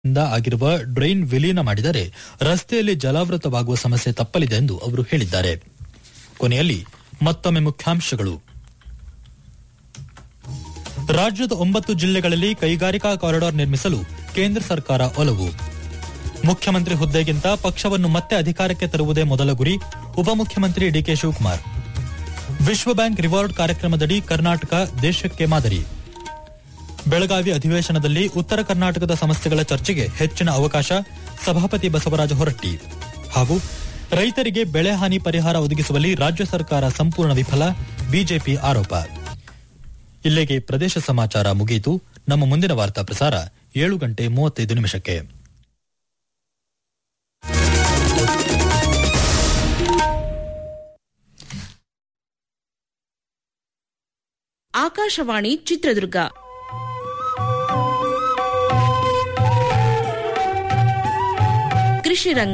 ಇಂದ ಆಗಿರುವ ಡ್ರೈನ್ ವಿಲೀನ ಮಾಡಿದರೆ ರಸ್ತೆಯಲ್ಲಿ ಜಲಾವೃತವಾಗುವ ಸಮಸ್ಯೆ ತಪ್ಪಲಿದೆ ಎಂದು ಅವರು ಹೇಳಿದ್ದಾರೆ ಕೊನೆಯಲ್ಲಿ ಮತ್ತೊಮ್ಮೆ ಮುಖ್ಯಾಂಶಗಳು ರಾಜ್ಯದ ಒಂಬತ್ತು ಜಿಲ್ಲೆಗಳಲ್ಲಿ ಕೈಗಾರಿಕಾ ಕಾರಿಡಾರ್ ನಿರ್ಮಿಸಲು ಕೇಂದ್ರ ಸರ್ಕಾರ ಒಲವು ಮುಖ್ಯಮಂತ್ರಿ ಹುದ್ದೆಗಿಂತ ಪಕ್ಷವನ್ನು ಮತ್ತೆ ಅಧಿಕಾರಕ್ಕೆ ತರುವುದೇ ಮೊದಲ ಗುರಿ ಉಪಮುಖ್ಯಮಂತ್ರಿ ಡಿಕೆ ಶಿವಕುಮಾರ್ ವಿಶ್ವ ಬ್ಯಾಂಕ್ ರಿವಾರ್ಡ್ ಕಾರ್ಯಕ್ರಮದಡಿ ಕರ್ನಾಟಕ ದೇಶಕ್ಕೆ ಮಾದರಿ ಬೆಳಗಾವಿ ಅಧಿವೇಶನದಲ್ಲಿ ಉತ್ತರ ಕರ್ನಾಟಕದ ಸಮಸ್ಯೆಗಳ ಚರ್ಚೆಗೆ ಹೆಚ್ಚಿನ ಅವಕಾಶ ಸಭಾಪತಿ ಬಸವರಾಜ ಹೊರಟ್ಟಿ ಹಾಗೂ ರೈತರಿಗೆ ಬೆಳೆ ಹಾನಿ ಪರಿಹಾರ ಒದಗಿಸುವಲ್ಲಿ ರಾಜ್ಯ ಸರ್ಕಾರ ಸಂಪೂರ್ಣ ವಿಫಲ ಬಿಜೆಪಿ ಆರೋಪ ಇಲ್ಲಿಗೆ ಪ್ರದೇಶ ಸಮಾಚಾರ ಮುಗಿಯಿತು ನಮ್ಮ ಮುಂದಿನ ವಾರ್ತಾ ಪ್ರಸಾರ ಏಳು ಗಂಟೆ ಮೂವತ್ತೈದು ನಿಮಿಷಕ್ಕೆ ಆಕಾಶವಾಣಿ ಚಿತ್ರದುರ್ಗ ಕೃಷಿ ರಂಗ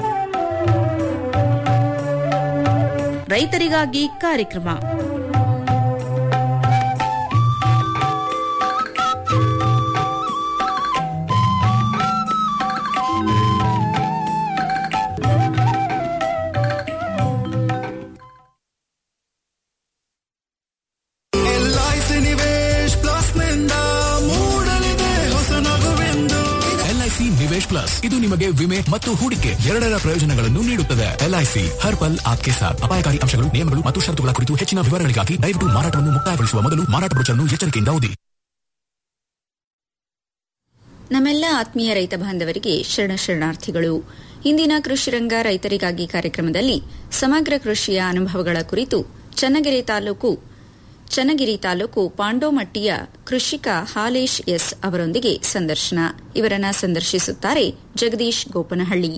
ರೈತರಿಗಾಗಿ ಕಾರ್ಯಕ್ರಮ ಎಲ್ಐಸಿ ನಿವೇಶ್ ಪ್ಲಸ್ ನಿಂದ ಮೂಡಲಿದೆ ಹೊಸ ನಗುವೆಂದು ಎಲ್ಐಸಿ ನಿವೇಶ್ ಪ್ಲಸ್ ಇದು ನಿಮಗೆ ವಿಮೆ ಮತ್ತು ಹೂಡಿಕೆ ಎರಡರ ಪ್ರಯೋಜನಗಳನ್ನು ನೀಡುತ್ತದೆ ಎಲ್ಐಸಿ ಹರ್ ಪಲ್ ಆಪ್ಕೆ ಸಾಥ್ ಅಪಾಯಕಾರಿ ಅಂಶಗಳು ನಿಯಮಗಳು ಮತ್ತು ಷರತ್ತುಗಳ ಕುರಿತು ಹೆಚ್ಚಿನ ವಿವರಗಳಿಗಾಗಿ ದಯವಿಟ್ಟು ಮಾರಾಟವನ್ನು ಮುಕ್ತಾಯಗೊಳಿಸುವ ಮೊದಲು ಮಾರಾಟ ಬ್ರೋಚರ್ನ್ನು ಎಚ್ಚರಿಕೆಯಿಂದ ಓದಿ ನಮ್ಮೆಲ್ಲ ಆತ್ಮೀಯ ರೈತ ಬಾಂಧವರಿಗೆ ಶರಣ ಶರಣಾರ್ಥಿಗಳು ಇಂದಿನ ಕೃಷಿರಂಗ ರೈತರಿಗಾಗಿ ಕಾರ್ಯಕ್ರಮದಲ್ಲಿ ಸಮಗ್ರ ಕೃಷಿಯ ಅನುಭವಗಳ ಕುರಿತು ಚನ್ನಗಿರಿ ತಾಲೂಕು ಚನ್ನಗಿರಿ ತಾಲೂಕು ಪಾಂಡೋಮಟ್ಟಿಯ ಕೃಷಿಕ ಹಾಲೇಶ್ ಎಸ್ ಅವರೊಂದಿಗೆ ಸಂದರ್ಶನ ಇವರನ್ನ ಸಂದರ್ಶಿಸುತ್ತಾರೆ ಜಗದೀಶ್ ಗೋಪನಹಳ್ಳಿ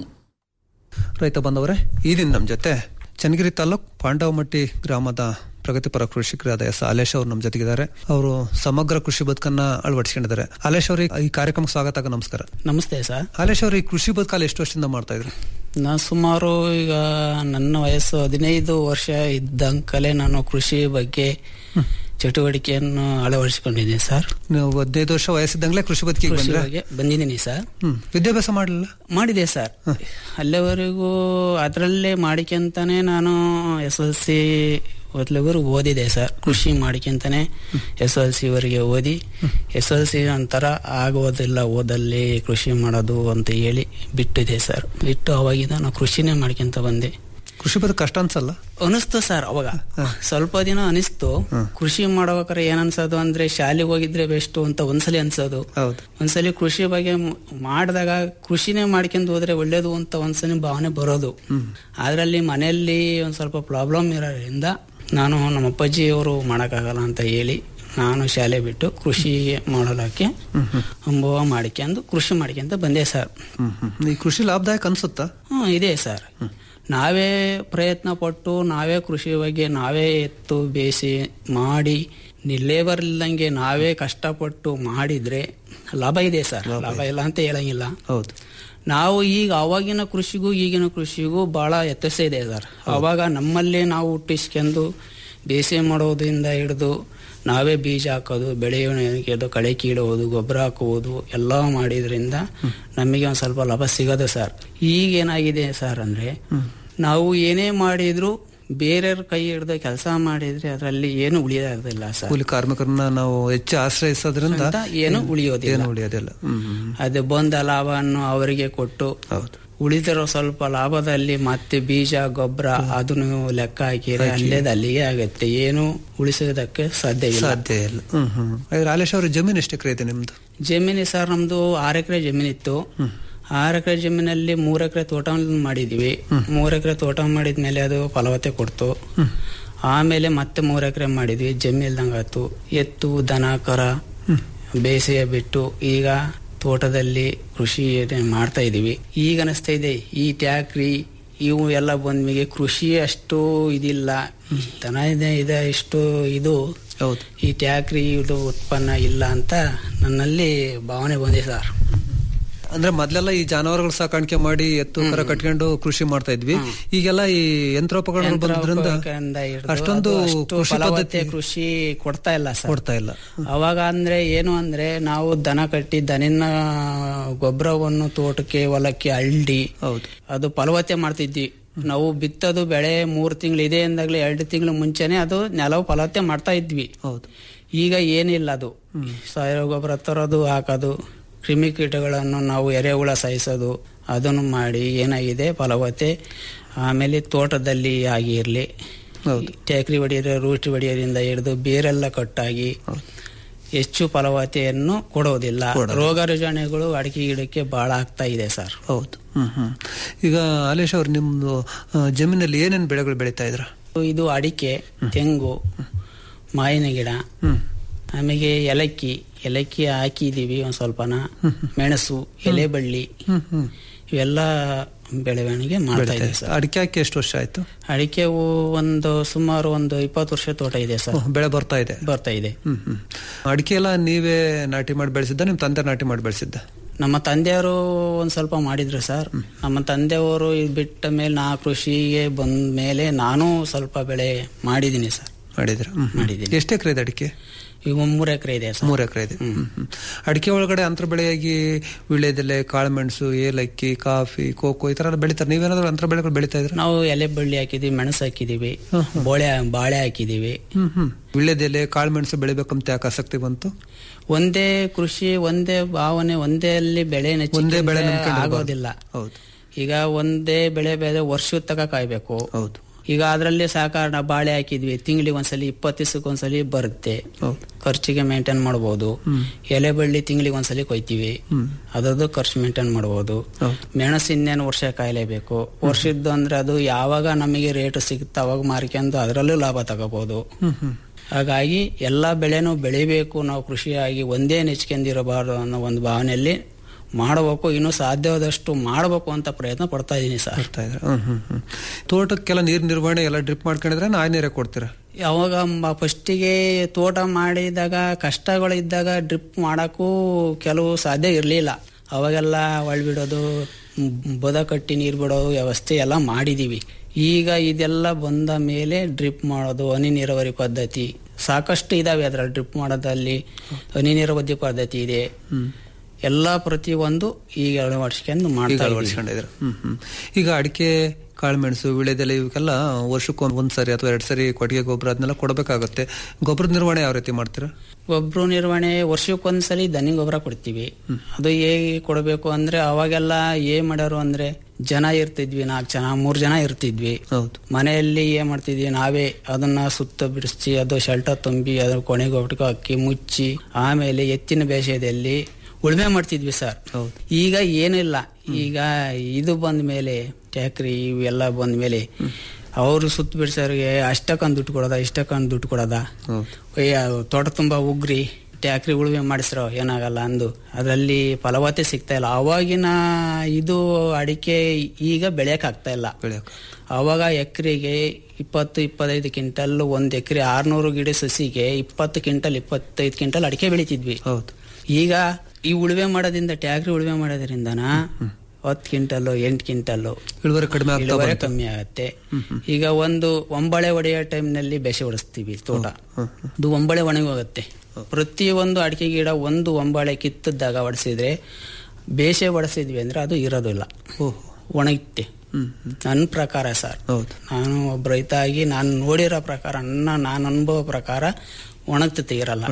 ರೈತ ಬಂದವರೇ ಈ ದಿನ ನಮ್ಮ ಜೊತೆ ಚನ್ನಗಿರಿ ತಾಲೂಕ್ ಪಾಂಡವಮಟ್ಟಿ ಗ್ರಾಮದ ಪ್ರಗತಿಪರ ಕೃಷಿಕರಾದ ಎಸ್ ಹಾಲೇಶ್ ಅವರು ನಮ್ಮ ಜೊತೆಗಿದ್ದಾರೆ ಅವರು ಸಮಗ್ರ ಕೃಷಿ ಬದುಕನ್ನ ಅಳವಡಿಸ್ಕೊಂಡಿದ್ದಾರೆ ಹಾಲೇಶ್ ಅವರಿಗೆ ಈ ಕಾರ್ಯಕ್ರಮಕ್ಕೆ ಸ್ವಾಗತ ಆಗ ನಮಸ್ಕಾರ ನಮಸ್ತೆ ಸರ್ ಹಾಲೇಶ್ ಅವರು ಈ ಕೃಷಿ ಬದುಕಲ್ಲಿ ಎಷ್ಟು ವರ್ಷದಿಂದ ಮಾಡ್ತಾ ಇದ್ರು ನಾನು ಸುಮಾರು ಈಗ ನನ್ನ ವಯಸ್ಸು ಹದಿನೈದು ವರ್ಷ ಇದ್ದಂಕಲೇ ನಾನು ಕೃಷಿ ಬಗ್ಗೆ ಚಟುವಟಿಕೆಯನ್ನು ಅಳವಡಿಸಿಕೊಂಡಿದ್ದೀನಿ ಸರ್ ನೀವು ಹದಿನೈದು ವರ್ಷ ವಯಸ್ಸಿದ್ದಂಗ್ಲೇ ಕೃಷಿ ಬದುಕಿಗೆ ಕೃಷಿ ಬಂದ್ರೆ ಬಗ್ಗೆ ಬಂದಿದ್ದೀನಿ ಸರ್ ಹ್ಮ್ ವಿದ್ಯಾಭ್ಯಾಸ ಮಾಡಲಿಲ್ಲ ಮಾಡಿದೆ ಸರ್ ಅಲ್ಲಿವರೆಗೂ ಅದರಲ್ಲೇ ಮಾಡಿಕೆಂತಾನೆ ನಾನು ಎಸ್ ಎಲ್ ಸಿ ಓದ್ಲಿವರೆಗೂ ಓದಿದೆ ಸರ್ ಕೃಷಿ ಮಾಡಿಕೆಂತಾನೆ ಎಸ್ ಎಲ್ ಸಿ ವರೆಗೆ ಓದಿ ಎಸ್ ಎಲ್ ಸಿ ನಂತರ ಆಗೋದಿಲ್ಲ ಓದಲ್ಲಿ ಕೃಷಿ ಮಾಡೋದು ಅಂತ ಹೇಳಿ ಬಿಟ್ಟಿದೆ ಸರ್ ಬಿಟ್ಟು ಅವಾಗಿಂದ ನಾನು ಕೃಷಿನೇ ಮಾಡ್ಕೊಂತ ಬಂದೆ ಕೃಷಿ ಬದುಕು ಕಷ್ಟ ಅನ್ಸಲ್ಲ ಅನಿಸ್ತು ಸರ್ ಅವಾಗ ಸ್ವಲ್ಪ ದಿನ ಅನಿಸ್ತು ಕೃಷಿ ಮಾಡ್ಬೇಕಾದ್ರೆ ಏನ್ ಅನ್ಸೋದು ಅಂದ್ರೆ ಶಾಲೆಗೆ ಹೋಗಿದ್ರೆ ಬೆಸ್ಟ್ ಅಂತ ಒಂದ್ಸಲಿ ಅನ್ಸೋದು ಹೌದು ಒಂದ್ಸಲಿ ಕೃಷಿ ಬಗ್ಗೆ ಮ್- ಮಾಡಿದಾಗ ಕೃಷಿನೇ ಮಾಡ್ಕೊಂಡು ಹೋದ್ರೆ ಒಳ್ಳೇದು ಅಂತ ಒಂದ್ಸಲಿ ಭಾವನೆ ಬರೋದು ಅದ್ರಲ್ಲಿ ಮನೆಯಲ್ಲಿ ಒಂದ್ ಸ್ವಲ್ಪ ಪ್ರಾಬ್ಲಮ್ ಇರೋದ್ರಿಂದ ನಾನು ನಮ್ಮ ಅಪ್ಪಾಜಿಯವರು ಮಾಡಕ್ಕಾಗಲ್ಲ ಅಂತ ಹೇಳಿ ನಾನು ಶಾಲೆ ಬಿಟ್ಟು ಕೃಷಿ ಮಾಡೋದಕ್ಕೆ ಅನುಭವ ಮಾಡ್ಕೊಂಡು ಕೃಷಿ ಮಾಡ್ಕೊಂತ ಬಂದೆ ಸರ್ ಹ್ಮ್ ಹ್ಮ್ ಈ ಕೃಷಿ ಲಾಭದಾಯಕ ಅನ್ಸುತ್ತಾ ಹ್ಮ್ ಇದೆ ಸರ್ ನಾವೇ ಪ್ರಯತ್ನ ಪಟ್ಟು ನಾವೇ ಕೃಷಿ ಬಗ್ಗೆ ನಾವೇ ಎತ್ತು ಬೇಯಿಸಿ ಮಾಡಿ ಲೇಬರ್ ಇಲ್ದಂಗೆ ನಾವೇ ಕಷ್ಟಪಟ್ಟು ಮಾಡಿದ್ರೆ ಲಾಭ ಇದೆ ಸರ್ ಲಾಭ ಇಲ್ಲ ಅಂತ ಹೇಳಂಗಿಲ್ಲ ಹೌದು ನಾವು ಈಗ ಅವಾಗಿನ ಕೃಷಿಗೂ ಈಗಿನ ಕೃಷಿಗೂ ಬಹಳ ವ್ಯತ್ಯಾಸ ಇದೆ ಸರ್ ಅವಾಗ ನಮ್ಮಲ್ಲೇ ನಾವು ಹುಟ್ಟಿಸ್ಕೊಂಡು ಬೇಸೆ ಮಾಡೋದ್ರಿಂದ ಹಿಡಿದು ನಾವೇ ಬೀಜ ಹಾಕೋದು ಬೆಳೆಯೋದು ಕಳೆ ಕೀಳೋದು ಗೊಬ್ಬರ ಹಾಕುವುದು ಎಲ್ಲ ಮಾಡಿದ್ರಿಂದ ನಮಗೆ ಒಂದು ಸ್ವಲ್ಪ ಲಾಭ ಸಿಗೋದು ಸರ್ ಈಗ ಏನಾಗಿದೆ ಸರ್ ಅಂದ್ರೆ ನಾವು ಏನೇ ಮಾಡಿದ್ರು ಬೇರೆಯವ್ರ ಕೈ ಹಿಡಿದು ಕೆಲಸ ಮಾಡಿದ್ರೆ ಅದರಲ್ಲಿ ಏನು ಉಳಿಯೋದಿಲ್ಲ ಸರ್ ಕೂಲಿ ಕಾರ್ಮಿಕರನ್ನ ನಾವು ಹೆಚ್ಚು ಆಶ್ರಯಿಸೋದ್ರಿಂದ ಅಂತ ಏನು ಉಳಿಯೋದಿಲ್ಲ ಏನು ಉಳಿಯೋದಿಲ್ಲ ಹ್ಮ್ ಹ್ಮ್ ಅದು ಬಂದ ಲಾಭವನ್ನು ಅವರಿಗೆ ಕೊಟ್ಟು ಹೌದು ಉಳಿದಿರೋ ಸ್ವಲ್ಪ ಲಾಭದಲ್ಲಿ ಮತ್ತೆ ಬೀಜ ಗೊಬ್ಬರ ಅದನ್ನು ಲೆಕ್ಕ ಹಾಕಿದ್ರೆ ಅಲ್ಲೇದು ಅಲ್ಲಿಗೆ ಆಗುತ್ತೆ ಏನು ಉಳಿಸೋದಕ್ಕೆ ಸಾಧ್ಯ ಇಲ್ಲ ಸಾಧ್ಯ ಇಲ್ಲ ಹ್ಮ್ ಹ್ಮ್ ಹಾಗಾದ್ರೆ ಹಾಲೇಶ್ ಅವ್ರ ಜಮೀನು ಎಷ್ಟು ಎಕರೆ ಇದೆ ನಿಮ್ದು ಜಮೀನು ಸರ್ ನಮ್ದು ಆರು ಎಕರೆ ಜಮೀನಿತ್ತು ಆರು ಎಕರೆ ಜಮೀನಲ್ಲಿ ಮೂರ್ ಎಕರೆ ತೋಟ ಮಾಡಿದ್ವಿ ಮೂರ್ ಎಕರೆ ತೋಟ ಮಾಡಿದ್ಮೇಲೆ ಅದು ಫಲವತ್ತೆ ಕೊಡ್ತು ಆಮೇಲೆ ಮತ್ತೆ ಮೂರ್ ಎಕರೆ ಮಾಡಿದ್ವಿ ಜಮೀನ್ ಇಲ್ದಂಗಾತು ಎತ್ತು ದನ ಕರ ಬೇಸಿಗೆ ಬಿಟ್ಟು ಈಗ ತೋಟದಲ್ಲಿ ಕೃಷಿ ಮಾಡ್ತಾ ಇದೀವಿ ಈಗ ಅನಿಸ್ತಾ ಇದೆ ಈ ಟ್ಯಾಕ್ರಿ ಇವು ಎಲ್ಲ ಬಂದ್ಮೇಲೆ ಕೃಷಿ ಅಷ್ಟು ಇದಿಲ್ಲ ದನ ಇದೆ ಇದೆ ಇಷ್ಟು ಇದು ಹೌದು ಈ ಟ್ಯಾಕ್ರಿ ಇದು ಉತ್ಪನ್ನ ಇಲ್ಲ ಅಂತ ನನ್ನಲ್ಲಿ ಭಾವನೆ ಬಂದಿದೆ ಸರ್ ಅಂದ್ರೆ ಮೊದ್ಲೆಲ್ಲ ಈ ಜಾನುವಾರುಗಳು ಸಾಕಾಣಿಕೆ ಮಾಡಿ ಎತ್ತು ಕರ ಕಟ್ಕೊಂಡು ಕೃಷಿ ಮಾಡ್ತಾ ಇದ್ವಿ ಈಗೆಲ್ಲ ಈ ಯಂತ್ರೋಪಕರಣಗಳು ಬಂದ್ರಿಂದ ಯಂತ್ರೋಪಕರಣದಿಂದ ಹಿಡ್ದು ಅಷ್ಟೊಂದು ಅದು ಅಷ್ಟು ಕೃಷಿ ಫಲವತ್ತೆ ಪದ್ಧತಿ ಕೃಷಿ ಕೊಡ್ತಾ ಇಲ್ಲ ಸರ್ ಕೊಡ್ತಾ ಇಲ್ಲ ಅವಾಗ ಅಂದ್ರೆ ಏನು ಅಂದ್ರೆ ನಾವು ದನ ಕಟ್ಟಿ ದನಿನ ಗೊಬ್ಬರವನ್ನು ತೋಟಕ್ಕೆ ಹೊಲಕ್ಕೆ ಅಳ್ಳಿ ಹೌದು ಅದು ಫಲವತ್ತೆ ಮಾಡ್ತಿದ್ವಿ ನಾವು ಬಿತ್ತದು ಬೆಳೆ ಮೂರ್ ತಿಂಗಳು ಇದೆ ಅಂದಾಗ್ಲೇ ಎರಡು ತಿಂಗಳು ಮುಂಚೆನೆ ಅದು ನೆಲವು ಫಲವತ್ತೆ ಮಾಡ್ತಾ ಇದ್ವಿ ಹೌದು ಈಗ ಏನಿಲ್ಲ ಅದು ಸಾವಯವ ಗೊಬ್ಬರ ತರೋದು ಹಾಕೋದು ಕ್ರಿಮಿಕೀಟಗಳನ್ನು ನಾವು ಎರೆಹುಳ ಸಾಯಿಸೋದು ಅದನ್ನು ಮಾಡಿ ಏನಾಗಿದೆ ಫಲವತ್ತೆ ಆಮೇಲೆ ತೋಟದಲ್ಲಿ ಆಗಿರಲಿ ಹೌದು ಟೇಕ್ರಿ ಹೊಡೆಯೋದು ರೂಟಿ ಹೊಡೆಯೋದ್ರಿಂದ ಹಿಡಿದು ಬೇರೆಲ್ಲ ಕಟ್ಟಾಗಿ ಹೆಚ್ಚು ಫಲವತ್ತೆಯನ್ನು ಕೊಡೋದಿಲ್ಲ ರೋಗ ರುಜಾಣೆಗಳು ಅಡಿಕೆ ಗಿಡಕ್ಕೆ ಬಹಳ ಆಗ್ತಾ ಇದೆ ಸರ್ ಹೌದು ಹ್ಮ್ ಹ್ಮ್ ಈಗ ಆಲೇಶ್ ಅವ್ರು ನಿಮ್ದು ಆ, ಜಮೀನಲ್ಲಿ ಏನೇನ್ ಬೆಳೆಗಳು ಬೆಳೀತಾ ಇದ್ರ ಇದು ಅಡಿಕೆ ತೆಂಗು ಮಾವಿನ ಗಿಡ ಆಮೇಲೆ ಏಲಕ್ಕಿ ಏಲಕ್ಕಿ ಹಾಕಿದೀವಿ ಒಂದ್ ಸ್ವಲ್ಪನ ಮೆಣಸು ಎಲೆ ಬಳ್ಳಿ ಇವೆಲ್ಲ ಬೆಳವಣಿಗೆ ಮಾಡ್ತಾ ಇದೆ ಸರ್ ಅಡಿಕೆ ಹಾಕಿ ಎಷ್ಟು ವರ್ಷ ಆಯ್ತು ಅಡಿಕೆ ಹೂ ಒಂದು ಸುಮಾರು ಒಂದು ಇಪ್ಪತ್ತು ವರ್ಷ ತೋಟ ಇದೆ ಸರ್ ಓಹ್, ಬೆಳೆ ಬರ್ತಾ ಇದೆ ಬರ್ತಾ ಇದೆ ಹ್ಮ್ ಹ್ಮ್ ಅಡಿಕೆ ಎಲ್ಲ ನೀವೇ ನಾಟಿ ಮಾಡಿ ಬೆಳೆಸಿದ್ದ ನಿಮ್ ತಂದೆ ನಾಟಿ ಮಾಡಿ ಬೆಳೆಸಿದ್ದ ನಮ್ಮ ತಂದೆಯವರು ಒಂದ್ ಸ್ವಲ್ಪ ಮಾಡಿದ್ರು ಸರ್ ನಮ್ಮ ತಂದೆಯವರು ಇದ್ ಬಿಟ್ಟ ಮೇಲೆ ನಾ ಕೃಷಿಗೆ ಬಂದ ಮೇಲೆ ನಾನು ಸ್ವಲ್ಪ ಬೆಳೆ ಮಾಡಿದ್ದೀನಿ ಸರ್ ಮಾಡಿದ್ರ ಮಾಡಿದ್ದೀನಿ. ಎಷ್ಟು ಎಕರೆ ಇದೆ ಅಡಿಕೆ ಈಗ ಒಂದ್ ಮೂರು ಎಕರೆ ಇದೆ ಸರ್ ಮೂರು ಎಕರೆ ಇದೆ ಹ್ಮ್, ಹ್ಮ್. ಅಡಿಕೆ ಒಳಗಡೆ ಅಂತರ ಬೆಳೆಯಾಗಿ ವೀಳ್ಯದೆಲೆ ಕಾಳುಮೆಣಸು ಏಲಕ್ಕಿ ಕಾಫಿ ಕೋಕೋ ಈ ತರ ಎಲ್ಲ ಬೆಳಿತಾರೆ ನೀವೇನಾದ್ರೂ ಅಂತರ ಬೆಳೆಗಳು ಬೆಳಿತಾ ಇದ್ರ ನಾವು ಎಲೆ ಬಳ್ಳಿ ಹಾಕಿದೀವಿ ಮೆಣಸು ಹಾಕಿದೀವಿ ಬೋಳೆ ಬಾಳೆ ಹಾಕಿದೀವಿ ಹ್ಮ್ ಹ್ಮ್ ವೀಳ್ಯದೆಲೆ ಕಾಳುಮೆಣಸು ಬೆಳಿಬೇಕಂತ ಯಾಕೆ ಆಸಕ್ತಿ ಬಂತು ಒಂದೇ ಕೃಷಿ ಒಂದೇ ಭಾವನೆ ಒಂದೇ ಅಲ್ಲಿ ಬೆಳೆ ಒಂದೇ ಬೆಳೆ ನೆಚ್ಚಿಕೊಂಡ್ರೆ ನಂಬ್ಕೊಂಡಿರ್ಬಾರ್ದು. ಆಗೋದಿಲ್ಲ ಹೌದು ಈಗ ಒಂದೇ ಬೆಳೆ ಬೆಳೆ ವರ್ಷದ ತಕ ಕಾಯ್ಬೇಕು ಹೌದು ಈಗ ಅದರಲ್ಲಿ ಸಾಕಾರ ಬಾಳೆ ಹಾಕಿದ್ವಿ ತಿಂಗಳಿಗೆ ಒಂದ್ಸಲಿ ಇಪ್ಪತ್ತು ದಿವಸಕ್ಕೆ ಒಂದ್ಸಲಿ ಬರುತ್ತೆ ಹೌದು ಖರ್ಚಿಗೆ ಮೇಂಟೈನ್ ಮಾಡಬಹುದು ಎಲೆ ಬಳ್ಳಿ ತಿಂಗಳಿಗೆ ಒಂದ್ಸಲಿ ಕೊಯ್ತೀವಿ ಅದರದ್ದು ಖರ್ಚು ಮೇಂಟೈನ್ ಮಾಡಬಹುದು ಹೌದು. ಮೆಣಸು ಇನ್ನೇನು ವರ್ಷ ಕಾಯಲೇಬೇಕು ವರ್ಷದ್ದು ಅಂದ್ರೆ ಅದು ಯಾವಾಗ ನಮಗೆ ರೇಟ್ ಸಿಗುತ್ತೆ ಅವಾಗ ಮಾರ್ಕೊಂಡು ಅದರಲ್ಲೂ ಲಾಭ ತಗೋಬಹುದು ಹ್ಮ್ ಹ್ಮ್ ಹಾಗಾಗಿ ಎಲ್ಲಾ ಬೆಳೆನೂ ಬೆಳಿಬೇಕು ನಾವು ಕೃಷಿಯಾಗಿ ಒಂದೇ ನೆಚ್ಕೊಂಡಿರಬಾರ್ದು ಅನ್ನೋ ಒಂದು ಭಾವನೆಯಲ್ಲಿ ಮಾಡಬೇಕು ಇನ್ನೂ ಸಾಧ್ಯವಾದಷ್ಟು ಮಾಡಬೇಕು ಅಂತ ಪ್ರಯತ್ನ ಪಡ್ತಾ ಇದ್ದೀನಿ ಸರ್ ಬರ್ತಾ ಇದ್ರ ಹ್ಮ್ ಹ್ಮ್ ಹ್ಮ್ ತೋಟಕ್ಕೆಲ್ಲ ನೀರ್ ನಿರ್ವಹಣೆ ಎಲ್ಲ ಡ್ರಿಪ್ ಮಾಡ್ಕೊಂಡಿದ್ರೆ ನಾ ನೀರೇ ಕೊಡ್ತೀರಾ ಯಾವಾಗ ಫಸ್ಟಿಗೆ ತೋಟ ಮಾಡಿದಾಗ ಕಷ್ಟಗಳು ಇದ್ದಾಗ ಡ್ರಿಪ್ ಮಾಡಕ್ಕೂ ಕೆಲವು ಸಾಧ್ಯ ಇರಲಿಲ್ಲ ಅವಾಗೆಲ್ಲ ಒಳ್ಬಿಡೋದು ಬದ ಕಟ್ಟಿ ನೀರು ಬಿಡೋದು ವ್ಯವಸ್ಥೆ ಎಲ್ಲ ಮಾಡಿದೀವಿ ಈಗ ಇದೆಲ್ಲ ಬಂದ ಮೇಲೆ ಡ್ರಿಪ್ ಮಾಡೋದು ಹನಿ ನೀರಾವರಿ ಪದ್ಧತಿ ಸಾಕಷ್ಟು ಇದಾವೆ ಅದ್ರಲ್ಲಿ ಡ್ರಿಪ್ ಮಾಡೋದಲ್ಲಿ ಹನಿ ನೀರಾವರಿ ಪದ್ಧತಿ ಇದೆ ಎಲ್ಲ ಪ್ರತಿಯೊಂದು ಈಗ ಅಳವಡಿಸ್ಕೊಂಡು ಈಗ ಮಾಡ್ತಾ ಇದ್ದೀವಿ. ಅಳವಡಿಸ್ಕೊಂಡಿದ್ರ ಹ್ಮ್ ಹ್ಮ್ ಈಗ ಅಡಿಕೆ ಕಾಳುಮೆಣಸು ವೀಳ್ಯದೆಲೆ ಇವಕ್ಕೆಲ್ಲ ವರ್ಷಕ್ಕೆ ಒಂದ್ ಸರಿ ಅಥವಾ ಎರಡ್ ಸರಿ ಕೊಟ್ಟಿಗೆ ಗೊಬ್ಬರ ಅದನ್ನೆಲ್ಲ ಕೊಡಬೇಕಾಗುತ್ತೆ ಗೊಬ್ಬರದ ನಿರ್ವಹಣೆ ಯಾವ ರೀತಿ ಮಾಡ್ತೀರಾ ಗೊಬ್ಬರ ನಿರ್ವಹಣೆ ವರ್ಷಕ್ಕೊಂದ್ಸಲಿ ದನಿ ಗೊಬ್ಬರ ಕೊಡ್ತೀವಿ ಅದು ಹೇಗೆ ಕೊಡಬೇಕು ಅಂದ್ರೆ ಅವಾಗೆಲ್ಲ ಏನ್ ಮಾಡ್ಯಾರು ಅಂದ್ರೆ ಜನ ಇರ್ತಿದ್ವಿ ನಾಲ್ಕು ಜನ ಮೂರ್ ಜನ ಇರ್ತಿದ್ವಿ ಹೌದು ಮನೆಯಲ್ಲಿ ಏನ್ ಮಾಡ್ತಿದ್ವಿ ನಾವೇ ಅದನ್ನ ಸುತ್ತ ಬಿಡಿಸಿ ಅದು ಶೆಲ್ಟರ್ ತುಂಬಿ ಅದ್ರ ಕೊನೆಗೆ ಒಟ್ಟಿಗೆ ಹಾಕಿ ಮುಚ್ಚಿ ಆಮೇಲೆ ಎತ್ತಿನ ಬೇಷದಲ್ಲಿ ಉಳುಮೆ ಮಾಡ್ತಿದ್ವಿ ಸರ್ ಹೌದು. ಈಗ ಏನಿಲ್ಲ ಈಗ ಇದು ಬಂದ ಮೇಲೆ ಟ್ಯಾಕ್ರಿ ಇವೆಲ್ಲ ಬಂದ ಮೇಲೆ ಅವರು ಸುತ್ತ ಬಿಡ್ಸೋರಿಗೆ ಅಷ್ಟಕ್ಕೊಂದು ದುಡ್ಡು ಕೊಡೋದ ಇಷ್ಟಕ್ಕೊಂದು ದುಡ್ಡು ಕೊಡೋದ ಹೌದು ಅಯ್ಯ, ತೋಟ ತುಂಬಾ ಉಗ್ರಿ ಟ್ಯಾಕ್ರಿ ಉಳುಮೆ ಮಾಡಿಸ್ರೋ ಏನಾಗಲ್ಲ ಅಂದು ಅದರಲ್ಲಿ ಫಲವತ್ತೆ ಸಿಗ್ತಾ ಇಲ್ಲ ಅವಾಗಿನ ಇದು ಅಡಿಕೆ ಈಗ ಬೆಳೆಯಕ್ ಆಗ್ತಾ ಇಲ್ಲ ಬೆಳೆಯಕ್ಕೆ ಅವಾಗ ಎಕರೆಗೆ ಇಪ್ಪತ್ತು ಇಪ್ಪತ್ತೈದು ಕ್ವಿಂಟಲ್ ಒಂದ್ ಎಕರೆ ಆರ್ನೂರು ಗಿಡ ಸಸಿಗೆ ಇಪ್ಪತ್ತು ಕ್ವಿಂಟಲ್ ಇಪ್ಪತ್ತೈದು ಕ್ವಿಂಟಲ್ ಅಡಿಕೆ ಬೆಳಿತಿದ್ವಿ ಹೌದು ಈಗ ಈ ಉಳುಮೆ ಮಾಡೋದ್ರಿಂದ ಟ್ಯಾಕ್ರಿ ಉಳುಮೆ ಮಾಡೋದ್ರಿಂದನ ಹತ್ತು ಕ್ವಿಂಟಲ್ ಎಂಟು ಕ್ವಿಂಟಲ್ ಇಳುವರಿ ಕಡಿಮೆ ಆಗ್ತಾ ಇಳುವರಿ ಬಂತು. ಕಮ್ಮಿ ಆಗತ್ತೆ ಈಗ ಒಂದು ಒಂಬಳೆ ಹೊಡೆಯೋ ಟೈಮ್ನಲ್ಲಿ ಬೆಸೆ ಹೊಡಿಸ್ತೀವಿ ತೋಟ ಅದು ಒಂಬಳೆ ಒಣಗಿ ಹೋಗುತ್ತೆ ಪ್ರತಿ ಒಂದು ಅಡಿಕೆ ಗಿಡ ಒಂದು ಒಂಬಳೆ ಕಿತ್ತದಾಗ ಹೊಡೆಸಿದ್ರೆ ಬೇಸೆ ಹೊಡೆಸಿದ್ವಿ ಅಂದ್ರೆ ಅದು ಇರೋದಿಲ್ಲ ಓಹೋ ಒಣಗುತ್ತೆ ಹ್ಮ್ ನನ್ನ ಪ್ರಕಾರ ಸರ್ ಹೌದು ನಾನು ಒಬ್ಬ ರೈತ ಆಗಿ ನಾನು ನೋಡಿರೋ ಪ್ರಕಾರ ನನ್ನ ನಾನು ಅನುಭವ ಪ್ರಕಾರ ಒಣಗ್ತತೆ ಇರಲ್ಲ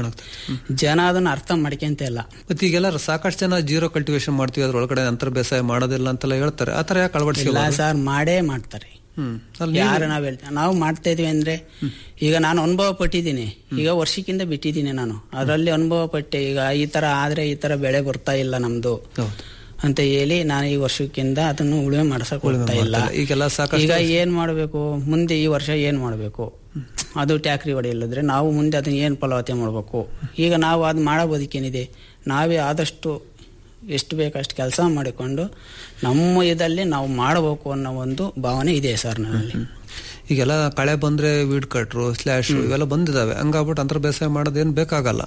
ಜನ ಅದನ್ನ ಅರ್ಥ ಮಾಡ್ಕೊಂತ ಇಲ್ಲ ಮತ್ತೆ ಈಗೆಲ್ಲ ಸಾಕಷ್ಟು ಜನ ಜೀರೋ ಕಲ್ಟಿವೇಶನ್ ಮಾಡ್ತೀವಿ ಅದ್ರೊಳಗಡೆ ಅಂತರ ಬೇಸಾಯ ಮಾಡೋದಿಲ್ಲ ಅಂತೆಲ್ಲ ಹೇಳ್ತಾರೆ ಆತರ ಯಾಕೆ ಇಲ್ಲ ಅಳವಡಿಸಿಲ್ಲ ಸರ್ ಮಾಡೇ ಮಾಡ್ತಾರೆ ಹ್ಮ್ ಅಲ್ಲಿ ಯಾರು ನಾವ್ ಹೇಳ್ತೇವೆ ನಾವು ಮಾಡ್ತಾ ಇದೀವಿ ಅಂದ್ರೆ ಈಗ ನಾನು ಅನುಭವ ಪಟ್ಟಿದ್ದೀನಿ ಈಗ ವರ್ಷಕ್ಕಿಂತ ಬಿಟ್ಟಿದ್ದೀನಿ ನಾನು ಅದರಲ್ಲಿ ಅನುಭವ ಪಟ್ಟೆ ಈಗ ಈ ತರ ಆದ್ರೆ ಈ ತರ ಬೆಳೆ ಬರ್ತಾ ಇಲ್ಲ ನಮ್ದು ಹೌದು ಅಂತ ಹೇಳಿ ನಾನು ಈ ವರ್ಷಕ್ಕಿಂತ ಅದನ್ನು ಉಳುಮೆ ಮಾಡ್ಸಕ್ ಹೋಗ್ತಾ ಇಲ್ಲ ಮಾಡ್ತಾ ಇಲ್ಲ. ಈಗೆಲ್ಲ ಸಾಕಷ್ಟು ಈಗ ಏನ್ ಮಾಡ್ಬೇಕು ಮುಂದೆ ಈ ವರ್ಷ ಏನ್ ಮಾಡ್ಬೇಕು ಅದು ಟ್ಯಾಕ್ರಿ ಹೊಡೆಯಲ್ಲದ್ರೆ ನಾವು ಮುಂದೆ ಅದನ್ನ ಏನ್ ಫಲವತ್ತೆ ಮಾಡ್ಬೇಕು ಈಗ ನಾವು ಅದು ಮಾಡೋ ಬದುಕೇನಿದೆ ನಾವೇ ಆದಷ್ಟು ಎಷ್ಟು ಬೇಕಷ್ಟು ಕೆಲಸ ಮಾಡಿಕೊಂಡು ನಮ್ಮ ಇದಲ್ಲಿ ನಾವು ಮಾಡಬೇಕು ಅನ್ನೋ ಒಂದು ಭಾವನೆ ಇದೆ ಸರ್ ನನ್ನಲ್ಲಿ ಈಗೆಲ್ಲ ಕಳೆ ಬಂದ್ರೆ ವೀಡ್ ಕಟ್ರು ಸ್ಲ್ಯಾಶ್ ಇವೆಲ್ಲ ಬಂದಿದಾವೆ ಹಂಗಾಗ್ಬಿಟ್ಟು ಅಂತರ ಬೇಸಾಯ ಮಾಡೋದೇನ್ ಬೇಕಾಗಲ್ಲ